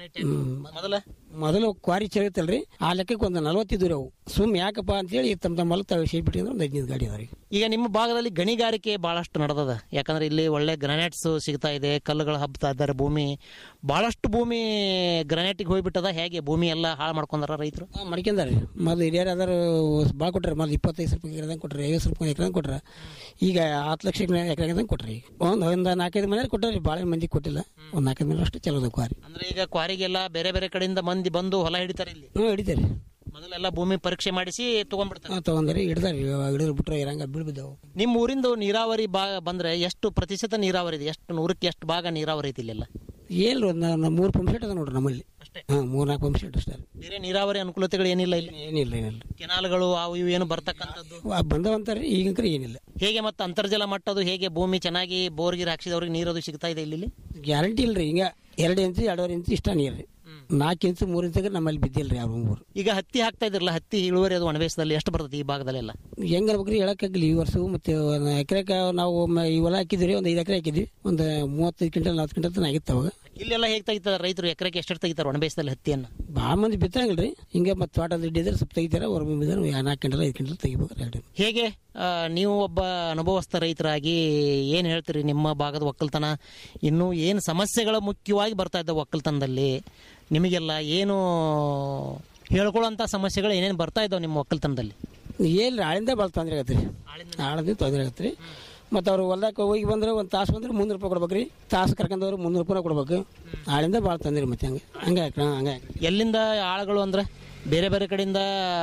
S14: ಮೊದಲ
S15: ಮೊದಲು ಕ್ವಾರಿ ಚರಿತಲ್ರಿ ಆ ಲೆಕ್ಕಕ್ಕೆ ಒಂದು ನಲ್ವತ್ತಿದ್ದು ಅವು ಸುಮ್ ಯಾಕಪ್ಪ ಅಂತೇಳಿ ತಮ್ಮ ತಮ್ಮ ಹೊಲ ತಾವು ಬಿಟ್ಟಿದ್ರೆ ಒಂದು ಹದಿನೈದು ಗಾಡಿ ಅದಾವ್ರಿ
S14: ಈಗ ನಿಮ್ಮ ಭಾಗದಲ್ಲಿ ಗಣಿಗಾರಿಕೆ ಬಹಳಷ್ಟು ನಡೆದದ ಯಾಕಂದ್ರೆ ಇಲ್ಲಿ ಒಳ್ಳೆ ಗ್ರಾನೈಟ್ಸ್ ಸಿಗ್ತಾ ಇದೆ ಕಲ್ಲುಗಳು ಹಬ್ತಾ ಇದ್ದಾರೆ ಭೂಮಿ ಬಹಳಷ್ಟು ಭೂಮಿ ಗ್ರಾನೈಟಿಗೆ ಹೋಗ್ಬಿಟ್ಟದ ಹೇಗೆ ಭೂಮಿ ಎಲ್ಲ ಹಾಳು ಮಾಡ್ಕೊಂಡಾರ ರೈತರು
S15: ಮಾಡ್ಕೊಂಡಾರಿ ಮೊದಲು ಹಿರಿಯರು ಅದಾರು ಭಾಳ ಕೊಟ್ಟಾರೆ ಮೊದಲು ಇಪ್ಪತ್ತೈದು ರೂಪಾಯಿ ಎಕರೆದಂಗೆ ಕೊಟ್ರಿ ಐವತ್ತು ರೂಪಾಯಿ ಎಕರೆದಂಗೆ ಕೊಟ್ರ ಈಗ ಹತ್ತು ಲಕ್ಷ ಎಕರೆದಂಗೆ ಕೊಟ್ರಿ ಒಂದು ಒಂದು ನಾಲ್ಕೈದು ಮನೆ ಕೊಟ್ಟಾರಿ ಭಾಳ ಮಂದಿ ಕೊಟ್ಟಿಲ್ಲ ಒಂದು ನಾಲ್ಕೈದು ಮನೆ ಅಷ್ಟು ಚಲೋ ಅದ ಕ್ವಾರಿ
S14: ಅಂದ್ರೆ ಈಗ ಕ್ವಾರಿಗೆಲ್ಲ ಬೇರೆ ಬೇರೆ ಕಡೆಯಿಂದ ಮಂದಿ ಬಂದು ಹೊಲ ಹಿಡಿತಾರೆ ಇಲ್ಲಿ
S15: ಹ್ಞೂ ಹಿಡಿತಾರೆ
S14: ಮೊದಲೆಲ್ಲ ಭೂಮಿ ಪರೀಕ್ಷೆ ಮಾಡಿಸಿ ತಗೊಂಡ್ಬಿಡ್ತಾರೆ
S15: ತಗೊಂಡ್ರಿ ಹಿಡ್ದಾರಿ ಹಿಡಿದ್ರು ಬಿಟ್ರೆ ಇರಂಗ ಬೀಳ್ಬಿದ್ದಾವು
S14: ನಿಮ್ಮ ಊರಿಂದು ನೀರಾವರಿ ಭಾಗ ಬಂದ್ರೆ ಎಷ್ಟು ಪ್ರತಿಶತ ನೀರಾವರಿ ಇದೆ ಎಷ್ಟು ನೂರಕ್ಕೆ ಎಷ್ಟು ಭಾಗ ನೀರಾವರಿ ಐತಿ ಇಲ್ಲೆಲ್ಲ
S15: ಏನ್ರಿ ಒಂದು ಮೂರು ಪಂಪ್ ಸೆಟ್ ಅದ ನೋಡ್ರಿ ನಮ್ಮಲ್ಲಿ ಹಾಂ ಮೂರು ನಾಲ್ಕು ಪಂಪ್ ಸೆಟ್ ಅಷ್ಟೇ
S14: ಬೇರೆ ನೀರಾವರಿ ಅನುಕೂಲತೆಗಳು ಏನಿಲ್ಲ ಇಲ್ಲಿ
S15: ಏನಿಲ್ಲ ಏನಿಲ್ಲ
S14: ಕೆನಾಲ್ಗಳು ಅವು ಇವು ಏನು ಬರ್ತಕ್ಕಂಥದ್ದು
S15: ಬಂದವಂತಾರೆ ಈಗಂಕರ ಏನಿಲ್ಲ
S14: ಹೇಗೆ ಮತ್ತೆ ಅಂತರ್ಜಲ ಮಟ್ಟದು ಹೇಗೆ ಭೂಮಿ ಚೆನ್ನಾಗಿ ಬೋರ್ಗಿರ್ ಹಾಕ್ಸಿದವ್ರಿಗೆ ನೀರದು ಸಿಗ್ತಾ ಇದೆ ಇಲ್ಲಿ
S15: ಗ್ಯಾರಂಟಿ ಇಲ್ರಿ ಹಿಂಗ ಎರಡು ಇಂಚು ಎರಡೂವರೆ ಇಂಚು ಇಷ್ಟ ನೀರು ರೀ ನಾಲ್ಕು ಇಂಚು ಮೂರು ಇಂಚಿಗೆ ನಮ್ಮಲ್ಲಿ ಬಿದ್ದಿಲ್ಲ ರೀ ಯಾವ ಮೂರು
S14: ಈಗ ಹತ್ತಿ ಹಾಕ್ತಾ ಇದ್ರಲ್ಲ ಹತ್ತಿ ಇಳುವರಿ ಅದು ಒಣಬೇಸದಲ್ಲಿ ಎಷ್ಟು ಬರ್ತದೆ ಈ ಭಾಗದಲ್ಲೆಲ್ಲ
S15: ಹೆಂಗ್ ಅನ್ಬೇಕ್ರಿ ಹೇಳಕ್ಕಾಗಲಿ ಈ ವರ್ಷ ಮತ್ತೆ ಒಂದು ಎಕರೆಗೆ ನಾವು ಮ- ಈ ಹೊಲ ಹಾಕಿದ್ವಿ ಒಂದು ಐದು ಎಕರೆ ಹಾಕಿದ್ವಿ ಒಂದು ಮೂವತ್ತೈದು ಕ್ವಿಂಟಲ್ ನಲ್ವತ್ತು ಕ್ವಿಂಟಲ್ ತನಕ ಆಗಿತ್ತು ಅವಾಗ
S14: ಇಲ್ಲೆಲ್ಲ ಹೇಗೆ ತೆಗಿತಾರೆ ರೈತರು ಎಕರೆಗೆ ಎಷ್ಟು ತೆಗಿತಾರೆ ಒಣಬೇಸದಲ್ಲಿ ಹತ್ತಿಯನ್ನು
S15: ಭಾಳ ಮಂದಿ ಬಿತ್ತಂಗಿಲ್ಲ ರೀ ಹಿಂಗೆ ಮತ್ತೆ ತೋಟದ ಹಿಡಿದ್ರೆ ಸ್ವಲ್ಪ ತೆಗಿತಾರೆ ಹೊರ ಬಿದ್ದರೆ ನಾಲ್ಕು ಕ್ವಿಂಟಲ್ ಐದು ಕ್ವಿಂಟಲ್ ತೆಗಿಬೇಕು ಎರಡು
S14: ಹೇಗೆ ಆ, ನೀವು ಒಬ್ಬ ಅನುಭವಸ್ಥ ರೈತರಾಗಿ ಏನು ಹೇಳ್ತೀರಿ ನಿಮ್ಮ ಭಾಗದ ಒಕ್ಕಲ್ತನ ಇನ್ನೂ ಏನು ಸಮಸ್ಯೆಗಳು ಮುಖ್ಯವಾಗಿ ಬರ್ತಾ ಇದ್ದಾವೆ ಒಕ್ಕಲ್ತನದಲ್ಲಿ ನಿಮಗೆಲ್ಲ ಏನು ಹೇಳ್ಕೊಳ್ಳೋಂಥ ಸಮಸ್ಯೆಗಳು ಏನೇನು ಬರ್ತಾ ಇದ್ದಾವೆ ನಿಮ್ಮ ಒಕ್ಕಲ್ತನದಲ್ಲಿ
S15: ಏನ್ರಿ ಆಳಿಂದ ಭಾಳ ತೊಂದರೆ ಆಗತ್ತೆ ರೀ ಆಳಿಂದ ತೊಂದರೆ ಆಗತ್ತೆ ರೀ ಮತ್ತು ಅವ್ರು ಹೊಲ್ದಾಗ ಹೋಗಿ ಬಂದ್ರೆ ಒಂದು ತಾಸು ಬಂದ್ರೆ ಮುನ್ನೂರು ರೂಪಾಯಿ ಕೊಡ್ಬೇಕು ರೀ ತಾಸು ಕರ್ಕೊಂಡವ್ರು ಮುನ್ನೂರು ರೂಪಾಯಿ ಕೊಡ್ಬೇಕು ಆಳಿಂದ ಭಾಳ ತೊಂದರೆ ಮತ್ತೆ ಹಂಗೆ ಹಂಗೆ ಹಾಕ್ರಿ ಹಂಗೆ ಹಾಕ್ರಿ
S14: ಎಲ್ಲಿಂದ ಆಳುಗಳು ಅಂದ್ರೆ ಬೇರೆ ಬೇರೆ ಕಡೆಯಿಂದ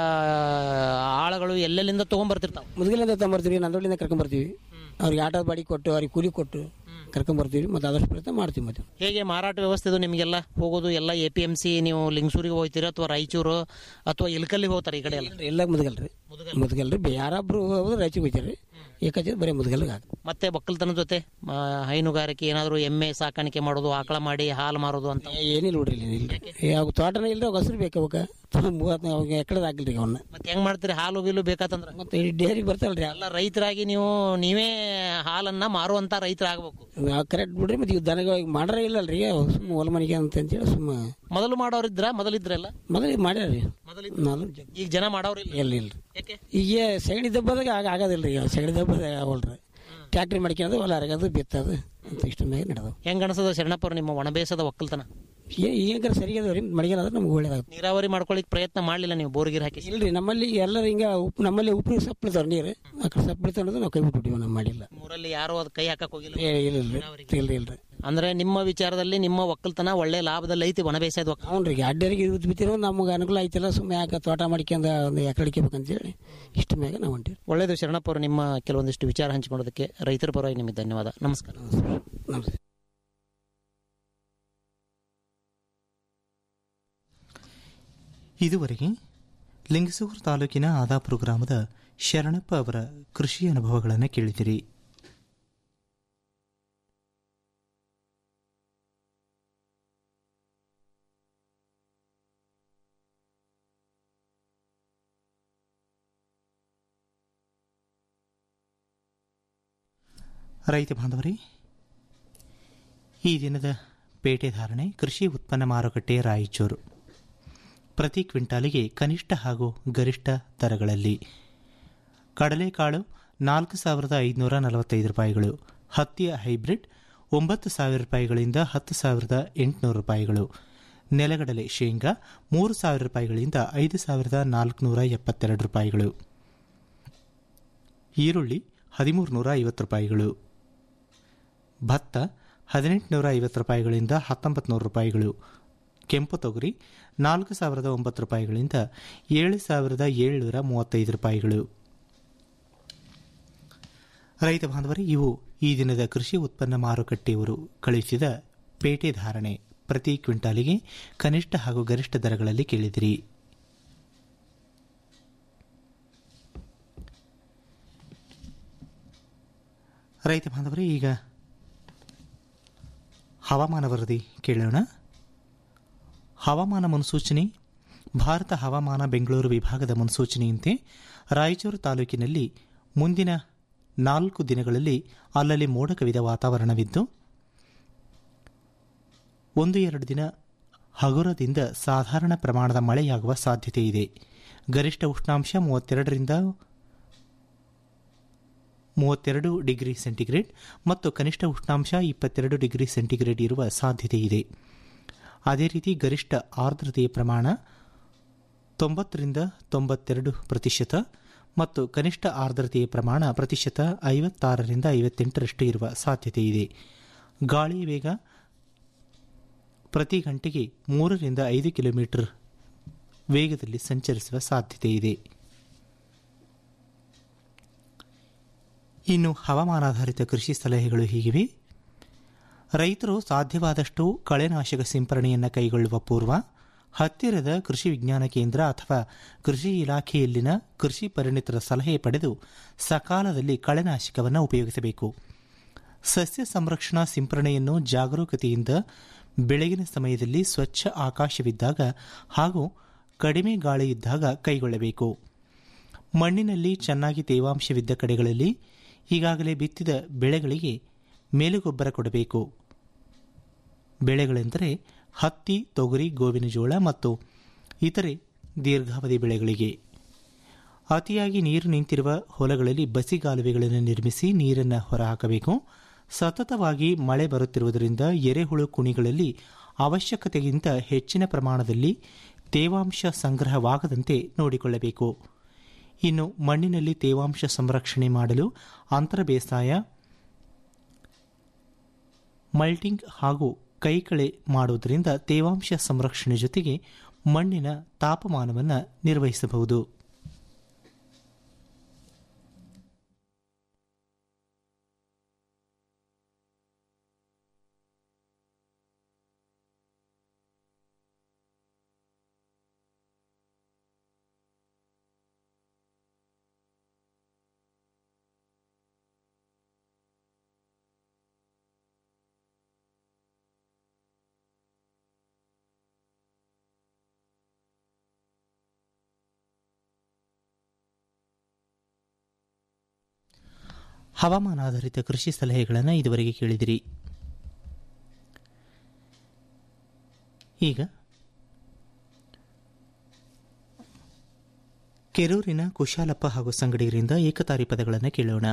S14: ಆಳುಗಳು ಎಲ್ಲೆಲ್ಲಿಂದ ತೊಗೊಂಬರ್ತಿರ್ತಾವೆ
S15: ಮುದುಗಲಿಂದ ತೊಗೊಂಬರ್ತೀವಿ ನಂದೊಳ್ಳಿಂದ ಕರ್ಕೊಂಬರ್ತೀವಿ ಅವ್ರಿಗೆ ಆಟೋದ ಬಾಡಿ ಕೊಟ್ಟು ಅವ್ರಿಗೆ ಕೂಲಿ ಕೊಟ್ಟು ಕರ್ಕೊಂಬರ್ತೀವಿ ಮತ್ತು ಆದಷ್ಟು ಪ್ರಯತ್ನ ಮಾಡ್ತೀವಿ ಮತ್ತೆ
S14: ಹೇಗೆ ಮಾರಾಟ ವ್ಯವಸ್ಥೆ ಇದು ನಿಮಗೆಲ್ಲ ಹೋಗೋದು ಎಲ್ಲ ಎ ಪಿ ಎಮ್ ಸಿ ನೀವು ಲಿಂಗಸೂರಿಗೆ ಹೋಗ್ತೀರಾ ಅಥವಾ ರಾಯಚೂರು ಅಥವಾ ಇಲ್ಕಲ್ಲಿ ಹೋಗ್ತಾರೆ ಈ ಕಡೆ ಎಲ್ಲ
S15: ಎಲ್ಲ ಮುದುಗಲ್ ರೀ ಮುದುಗಲ್ ರೀ ಯಾರೊಬ್ರು ಹೋದ್ರೆ ರಾಯಚೂರಿಗೆ ಹೋಗ್ತಾರೆ ರೀ ಏಕಾಚೆ ಬರೀ ಮುದುಗಲ್ಗೆ ಹಾಕಿ
S14: ಮತ್ತೆ ಒಕ್ಕಲ್ತನ ಜೊತೆ ಆ, ಹೈನುಗಾರಿಕೆ ಏನಾದರೂ ಎಮ್ಮೆ ಸಾಕಾಣಿಕೆ ಮಾಡೋದು ಆಕಳ ಮಾಡಿ ಹಾಲು ಮಾರೋದು ಅಂತ
S15: ಏನಿಲ್ಲ ನೋಡ್ರಿ ಇಲ್ಲಿ ಇಲ್ಲ ಯಾವ ತೋಟನೇ ಇಲ್ರಿ ಅವಾಗ ಹಸಿರು ಬೇಕು ಅವಕ್ಕೆ ಮೂವತ್ತು ಅವಾಗ ಎಕಡೆ ಹಾಕಿಲ್ರಿ ಅವನ್ನ
S14: ಮತ್ತೆ ಹೆಂಗ್ ಮಾಡ್ತೀರಿ ಹಾಲು ಗೀಲು ಬೇಕಾತಂದ್ರೆ
S15: ಮತ್ತೆ ಈ ಡೇರಿಗೆ ಬರ್ತಾವಲ್ರಿ
S14: ಎಲ್ಲ ರೈತರಾಗಿ ನೀವು ನೀವೇ ಹಾಲನ್ನ ಮಾರುವಂತ ರೈತರಾಗಬೇಕು
S15: ಕರೆಕ್ಟ್ ಬಿಡ್ರಿ ಮತ್ತೆ ಇವ್ ದನಗಳಿಗೆ ಮಾಡ್ರೆ ಇಲ್ಲಲ್ರಿ ಸುಮ್ಮ ಹೊಲ ಮನೆಗೆ ಅಂತ ಅಂತೇಳಿ ಸುಮ್ಮ
S14: ಮೊದಲು ಮಾಡೋರಿದ್ರ ಮೊದಲಿದ್ರಲ್ಲ
S15: ಮೊದಲಿಗೆ ಮಾಡ್ಯಾರ್ರಿ ಮೊದಲು
S14: ಈಗ ಜನ ಮಾಡೋರಿಲ್ಲ
S15: ಇಲ್ಲ ಇಲ್ರಿ ಈಗ ಸಗಣಿ ದಬ್ಬದಾಗ ಆಗ ಆಗೋದಿಲ್ರಿ ಈಗ ಸಗಣಿ ದಬ್ಬದಾಗ ಆಗವಲ್ರಿ ಟ್ಯಾಕ್ಟ್ರಿ ಮಾಡ್ಕೊಂಡು ಹೊಲ ಅರಗೋದು ಬಿತ್ತದು ಅಂತ ಇಷ್ಟ ಮ್ಯಾಗ ನಡೆದವು
S14: ಹೆಂಗ್ ಅನ್ಸದ ಶರಣಪ್ಪರು ನಿಮ್ಮ ಒಣಬೇಸದ ಒಕ್ಕಲ್ತನ
S15: ಈಗ ಸರಿಯಾದವ್ರಿ ಮಳೆಗಾಲ ನಮ್ಗೆ ಒಳ್ಳೇದಾಗುತ್ತೆ
S14: ನೀರಾವರಿ ಮಾಡ್ಕೊಳ್ಳಿಕ್ ಪ್ರಯತ್ನ ಮಾಡ್ಲಿಲ್ಲ ನೀವು ಬೋರ್ಗಿರ್ ಹಾಕಿ
S15: ಇಲ್ರಿ ನಮ್ಮಲ್ಲಿ ಎಲ್ಲರೂ ಹಿಂಗ ಉಪ್ಪು ನಮ್ಮಲ್ಲಿ ಉಪ್ಪು ಸಪ್ಲಿತಾವ್ರಿ ನೀರು ಆ ಕಡೆ ಸಪ್ಲಿತಾವ ಅನ್ನೋದು ನಾವು ಕೈ ಬಿಟ್ಬಿಟ್ಟಿವಿ ನಾವು ಮಾಡಿಲ್ಲ
S14: ಊರಲ್ಲಿ ಯಾರು ಅದ್ ಕೈ ಹಾಕಕ್ ಹೋಗಿಲ್ಲ
S15: ಏ, ಇಲ್ಲ ಇಲ್ರಿ ಇಲ್ರಿ ಇಲ್ರಿ
S14: ಅಂದ್ರೆ ನಿಮ್ಮ ವಿಚಾರದಲ್ಲಿ ನಿಮ್ಮ ಒಕ್ಕಲ್ತನ ಒಳ್ಳೆ ಲಾಭದಲ್ಲಿ ಐತಿ ಒಣಬೇಸಾಯದ ಒಕ್ಕಲ್
S15: ಅವ್ನ್ರಿ ಅಡ್ಡರಿಗೆ ಯೂಸ್ ಬಿತ್ತಿರೋ ನಮ್ಗೆ ಅನುಕೂಲ ಐತಿಲ್ಲ ಸುಮ್ಮನೆ ಯಾಕೆ ತೋಟ ಮಾಡ್ಕೊಂಡು ಒಂದು ಎಕರೆ ಅಡಿಕೆಬೇಕಂತೇಳಿ ಇಷ್ಟ ಮ್ಯಾಗ ನಾವು ಹೊಂಟಿವಿ
S14: ಒಳ್ಳೇದು ಶರಣಪ್ಪ ಅವರು ನಿಮ್ಮ ಕೆಲವೊಂದಿಷ್ಟು ವಿಚಾರ ಹಂಚಿಕೊಳ್ಳೋದಕ್ಕೆ ರೈತರ ಪರವಾಗಿ ನಿಮಗೆ ಧನ್ಯವಾದ ನಮಸ್ಕಾರ
S15: ನಮಸ್ತೆ
S2: ಇದುವರೆಗೆ ಲಿಂಗಸೂರು ತಾಲೂಕಿನ ಆದಾಪುರ ಗ್ರಾಮದ ಶರಣಪ್ಪ ಅವರ ಕೃಷಿ ಅನುಭವಗಳನ್ನು ಕೇಳಿದಿರಿ ರೈತ ಬಾಂಧವರೇ ಈ ದಿನದ ಪೇಟೆ ಧಾರಣೆ ಕೃಷಿ ಉತ್ಪನ್ನ ಮಾರುಕಟ್ಟೆ ರಾಯಚೂರು ಪ್ರತಿ ಕ್ವಿಂಟಾಲಿಗೆ ಕನಿಷ್ಠ ಹಾಗೂ ಗರಿಷ್ಠ ದರಗಳಲ್ಲಿ ಕಡಲೆಕಾಳು ನಾಲ್ಕು ಸಾವಿರದ ಐದುನೂರ ನಲವತ್ತೈದು ರೂಪಾಯಿಗಳು ಹತ್ತಿಯ ಹೈಬ್ರಿಡ್ ಒಂಬತ್ತು ಸಾವಿರ ರೂಪಾಯಿಗಳಿಂದ ಹತ್ತು ಸಾವಿರದ ಎಂಟುನೂರು ರೂಪಾಯಿಗಳು ನೆಲಗಡಲೆ ಶೇಂಗಾ ಮೂರು ಸಾವಿರ ರೂಪಾಯಿಗಳಿಂದ ಐದು ಸಾವಿರದ ನಾಲ್ಕುನೂರ ಎಪ್ಪತ್ತೆರಡು ರೂಪಾಯಿಗಳು ಈರುಳ್ಳಿ ಹದಿಮೂರು ನೂರ ಐವತ್ತು ರೂಪಾಯಿಗಳು ಭತ್ತ ಹದಿನೆಂಟುನೂರ ಐವತ್ತು ರೂಪಾಯಿಗಳಿಂದ ಹತ್ತೊಂಬತ್ತು ನೂರು ರೂಪಾಯಿಗಳು ಕೆಂಪು ತೊಗರಿ ನಾಲ್ಕು ಸಾವಿರದ ಒಂಬತ್ತು ರೂಪಾಯಿಗಳಿಂದ ಏಳು ಸಾವಿರದ ಏಳುನೂರ ಮೂವತ್ತೈದು ರೂಪಾಯಿಗಳು ರೈತ ಬಾಂಧವರೇ ಇವು ಈ ದಿನದ ಕೃಷಿ ಉತ್ಪನ್ನ ಮಾರುಕಟ್ಟೆಯವರು ಕಳುಹಿಸಿದ ಪೇಟೆ ಧಾರಣೆ ಪ್ರತಿ ಕ್ವಿಂಟಾಲಿಗೆ ಕನಿಷ್ಠ ಹಾಗೂ ಗರಿಷ್ಠ ದರಗಳಲ್ಲಿ ಕೇಳಿದಿರಿ ರೈತ ಬಾಂಧವರೇ ಈಗ ಹವಾಮಾನ ವರದಿ ಕೇಳೋಣ ಹವಾಮಾನ ಮುನ್ಸೂಚನೆ ಭಾರತ ಹವಾಮಾನ ಬೆಂಗಳೂರು ವಿಭಾಗದ ಮುನ್ಸೂಚನೆಯಂತೆ ರಾಯಚೂರು ತಾಲೂಕಿನಲ್ಲಿ ಮುಂದಿನ ನಾಲ್ಕು ದಿನಗಳಲ್ಲಿ ಅಲ್ಲಲ್ಲಿ ಮೋಡ ಕವಿದ ವಾತಾವರಣವಿದ್ದು ಒಂದು ಎರಡು ದಿನ ಹಗುರದಿಂದ ಸಾಧಾರಣ ಪ್ರಮಾಣದ ಮಳೆಯಾಗುವ ಸಾಧ್ಯತೆ ಇದೆ ಗರಿಷ್ಠ ಉಷ್ಣಾಂಶ ಮೂವತ್ತೆರಡರಿಂದ ಮೂವತ್ತೆರಡು ಡಿಗ್ರಿ ಸೆಂಟಿಗ್ರೇಡ್ ಮತ್ತು ಕನಿಷ್ಠ ಉಷ್ಣಾಂಶ ಇಪ್ಪತ್ತೆರಡು ಡಿಗ್ರಿ ಸೆಂಟಿಗ್ರೇಡ್ ಇರುವ ಸಾಧ್ಯತೆ ಇದೆ ಅದೇ ರೀತಿ ಗರಿಷ್ಠ ಆರ್ದ್ರತೆಯ ಪ್ರಮಾಣ ತೊಂಬತ್ತರಿಂದ ತೊಂಬತ್ತೆರಡು ಪ್ರತಿಶತ ಮತ್ತು ಕನಿಷ್ಠ ಆರ್ದ್ರತೆಯ ಪ್ರಮಾಣ ಪ್ರತಿಶತ ಐವತ್ತಾರರಿಂದ ಐವತ್ತೆಂಟರಷ್ಟು ಇರುವ ಸಾಧ್ಯತೆ ಇದೆ ಗಾಳಿಯ ವೇಗ ಪ್ರತಿ ಗಂಟೆಗೆ ಮೂರರಿಂದ ಐದು ಕಿಲೋಮೀಟರ್ ವೇಗದಲ್ಲಿ ಸಂಚರಿಸುವ ಸಾಧ್ಯತೆ ಇದೆ ಇನ್ನು ಹವಾಮಾನಾಧಾರಿತ ಕೃಷಿ ಸಲಹೆಗಳು ಹೀಗಿವೆ ರೈತರು ಸಾಧ್ಯವಾದಷ್ಟು ಕಳೆನಾಶಕ ಸಿಂಪರಣೆಯನ್ನು ಕೈಗೊಳ್ಳುವ ಪೂರ್ವ ಹತ್ತಿರದ ಕೃಷಿ ವಿಜ್ಞಾನ ಕೇಂದ್ರ ಅಥವಾ ಕೃಷಿ ಇಲಾಖೆಯಲ್ಲಿನ ಕೃಷಿ ಪರಿಣಿತರ ಸಲಹೆ ಪಡೆದು ಸಕಾಲದಲ್ಲಿ ಕಳೆನಾಶಕವನ್ನು ಉಪಯೋಗಿಸಬೇಕು ಸಸ್ಯ ಸಂರಕ್ಷಣಾ ಸಿಂಪರಣೆಯನ್ನು ಜಾಗರೂಕತೆಯಿಂದ ಬೆಳಗಿನ ಸಮಯದಲ್ಲಿ ಸ್ವಚ್ಛ ಆಕಾಶವಿದ್ದಾಗ ಹಾಗೂ ಕಡಿಮೆ ಗಾಳಿ ಇದ್ದಾಗ ಕೈಗೊಳ್ಳಬೇಕು ಮಣ್ಣಿನಲ್ಲಿ ಚೆನ್ನಾಗಿ ತೇವಾಂಶವಿದ್ದ ಕಡೆಗಳಲ್ಲಿ ಈಗಾಗಲೇ ಬಿತ್ತಿದ ಬೆಳೆಗಳಿಗೆ ಮೇಲುಗೊಬ್ಬರ ಕೊಡಬೇಕು ಬೆಳೆಗಳೆಂದರೆ ಹತ್ತಿ ತೊಗರಿ ಗೋವಿನ ಜೋಳ ಮತ್ತು ಇತರೆ ದೀರ್ಘಾವಧಿ ಬೆಳೆಗಳಿಗೆ ಅತಿಯಾಗಿ ನೀರು ನಿಂತಿರುವ ಹೊಲಗಳಲ್ಲಿ ಬಸಿಗಾಲುವೆಗಳನ್ನು ನಿರ್ಮಿಸಿ ನೀರನ್ನು ಹೊರಹಾಕಬೇಕು ಸತತವಾಗಿ ಮಳೆ ಬರುತ್ತಿರುವುದರಿಂದ ಎರೆಹುಳು ಕುಣಿಗಳಲ್ಲಿ ಅವಶ್ಯಕತೆಗಿಂತ ಹೆಚ್ಚಿನ ಪ್ರಮಾಣದಲ್ಲಿ ತೇವಾಂಶ ಸಂಗ್ರಹವಾಗದಂತೆ ನೋಡಿಕೊಳ್ಳಬೇಕು ಇನ್ನು ಮಣ್ಣಿನಲ್ಲಿ ತೇವಾಂಶ ಸಂರಕ್ಷಣೆ ಮಾಡಲು ಅಂತರ ಬೇಸಾಯ ಮಲ್ಟಿಂಗ್ ಹಾಗೂ ಕೈಕಳೆ ಮಾಡುವುದರಿಂದ ತೇವಾಂಶ ಸಂರಕ್ಷಣೆ ಜೊತೆಗೆ ಮಣ್ಣಿನ ತಾಪಮಾನವನ್ನು ನಿರ್ವಹಿಸಬಹುದು ಹವಾಮಾನಾಧಾರಿತ ಕೃಷಿ ಸಲಹೆಗಳನ್ನು ಇದುವರೆಗೆ ಕೇಳಿದಿರಿ ಈಗ ಕೆರೂರಿನ ಕುಶಾಲಪ್ಪ ಹಾಗೂ ಸಂಗಡಿಗರಿಂದ ಏಕತಾರಿ ಪದಗಳನ್ನು ಕೇಳೋಣ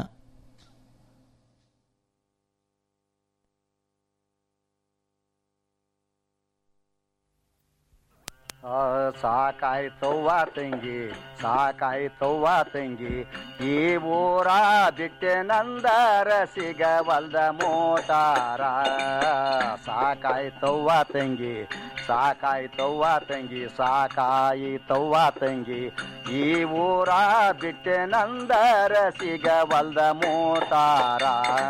S16: ಆ, ಸಾಕಾಯ್ತವ್ವ ತಂಗಿ ಸಾಕಾಯ್ತವ್ವ ತಂಗಿ ಈ ಊರ ಬಿಟ್ಟೆ ನಂದರ ಸಿಗವಲ್ದ ಮೋಟಾರ ಸಾಕಾಯ್ತವ್ವ ತಂಗಿ ಸಾಕಾಯ್ತವ್ವ ತಂಗಿ ಸಾಕಾಯಿತವ್ವ ತಂಗಿ ಈ ಊರ ಬಿಟ್ಟೆ ನಂದರ ಸಿಗವಲ್ದ ಮೋಟಾರ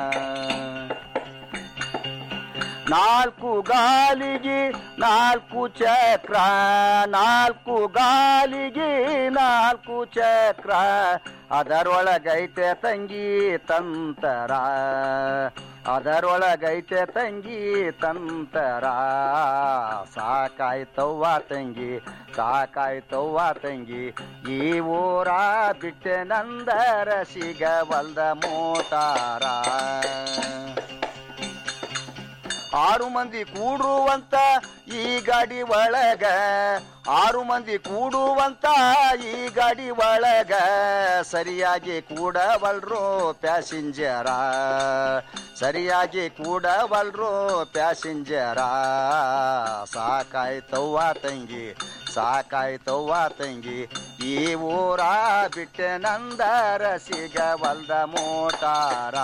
S16: ನಾಲ್ಕು ಗಾಲಿಗೆ ನಾಲ್ಕು ಚಕ್ರ ನಾಲ್ಕು ಗಾಲಿಗೆ ನಾಲ್ಕು ಚಕ್ರ ಅದರೊಳಗೈತೆ ತಂಗಿ ತಂತರ ಅದರೊಳಗೈತೆ ತಂಗಿ ತಂತರ ಸಾಕಾಯ್ತವ್ವ ತಂಗಿ ಸಾಕಾಯ್ತವ್ವ ತಂಗಿ ಈ ಊರ ಬಿಟ್ಟೆ ನಂದರ ಸಿಗವಲ್ದ ಮೋಟಾರ ಆರು ಮಂದಿ ಕೂಡುವಂತ ಈ ಗಾಡಿ ಒಳಗ ಆರು ಮಂದಿ ಕೂಡುವಂತ ಈ ಗಾಡಿ ಒಳಗ ಸರಿಯಾಗಿ ಕೂಡವಲ್ರು ಪ್ಯಾಸೆಂಜರ ಸರಿಯಾಗಿ ಕೂಡವಲ್ರು ಪ್ಯಾಸೆಂಜರ ಸಾಕಾಯ್ತವ್ವ ತಂಗಿ ಸಾಕಾಯ್ತವ್ವ ತಂಗಿ ಈ ಊರ ಬಿಟ್ಟೆ ನಂದರ ಸಿಗವಲ್ದ ಮೋಟಾರ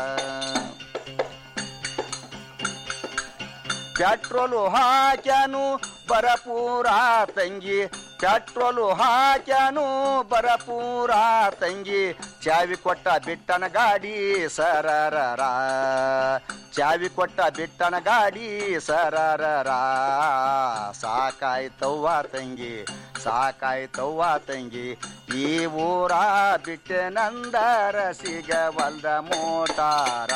S16: ಪೆಟ್ರೋಲು ಹಾಕ್ಯಾನು ಬರಪೂರ ತಂಗಿ ಪೆಟ್ರೋಲು ಹಾಕ್ಯಾನು ಬರಪೂರ ತಂಗಿ ಚಾವಿ ಕೊಟ್ಟ ಬಿಟ್ಟನ ಗಾಡಿ ಸರರರ ಚಾವಿ ಕೊಟ್ಟ ಬಿಟ್ಟನ ಗಾಡಿ ಸರರರ ಸಾಕಾಯ್ತವ್ವ ತಂಗಿ ಸಾಕಾಯ್ತವ್ವ ತಂಗಿ ಈ ಊರ ಬಿಟ್ಟೆ ನಂದರ ಸಿಗವಲ್ದ ಮೋಟಾರ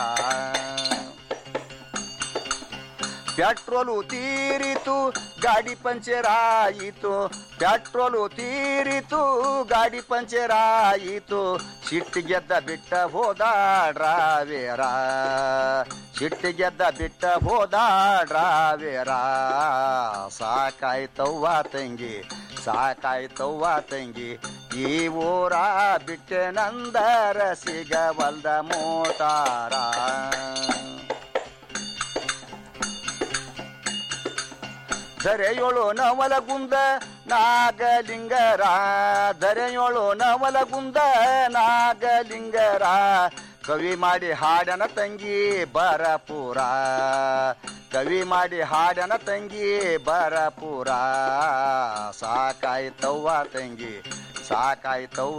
S16: ಪೆಟ್ರೋಲು ತೀರಿತು ಗಾಡಿ ಪಂಚರ್ ಆಯಿತು ಪೆಟ್ರೋಲು ತೀರಿತು ಗಾಡಿ ಪಂಚರ್ ಆಯಿತು ಸಿಟ್ಟು ಗೆದ್ದ ಬಿಟ್ಟ ಹೋದ ಡ್ರಾವೇರ ಸಿಟ್ಟು ಗೆದ್ದ ಬಿಟ್ಟ ಹೋದ ಡ್ರಾವೇರ ಸಾಕಾಯ್ತವ್ವ ತಂಗಿ ಸಾಕಾಯ್ತವ್ವ ತಂಗಿ ಈ ಊರ ಬಿಟ್ಟೆ ನಂದರ ಸಿಗವಲ್ದ ಮೋಟಾರ ಧರೆಯೊಳು ನವಲಗುಂದ ನಾಗಲಿಂಗರ ಧರೆಯೊಳು ನವಲಗುಂದ ನಾಗಲಿಂಗರ ಕವಿ ಮಾಡಿ ಹಾಡನ ತಂಗಿ ಬರಪುರ ಕವಿ ಮಾಡಿ ಹಾಡನ ತಂಗಿ ಬರಪೂರ ಸಾಕಾಯ್ತವ್ವ ತಂಗಿ ಸಾಕಾಯ್ತವ್ವ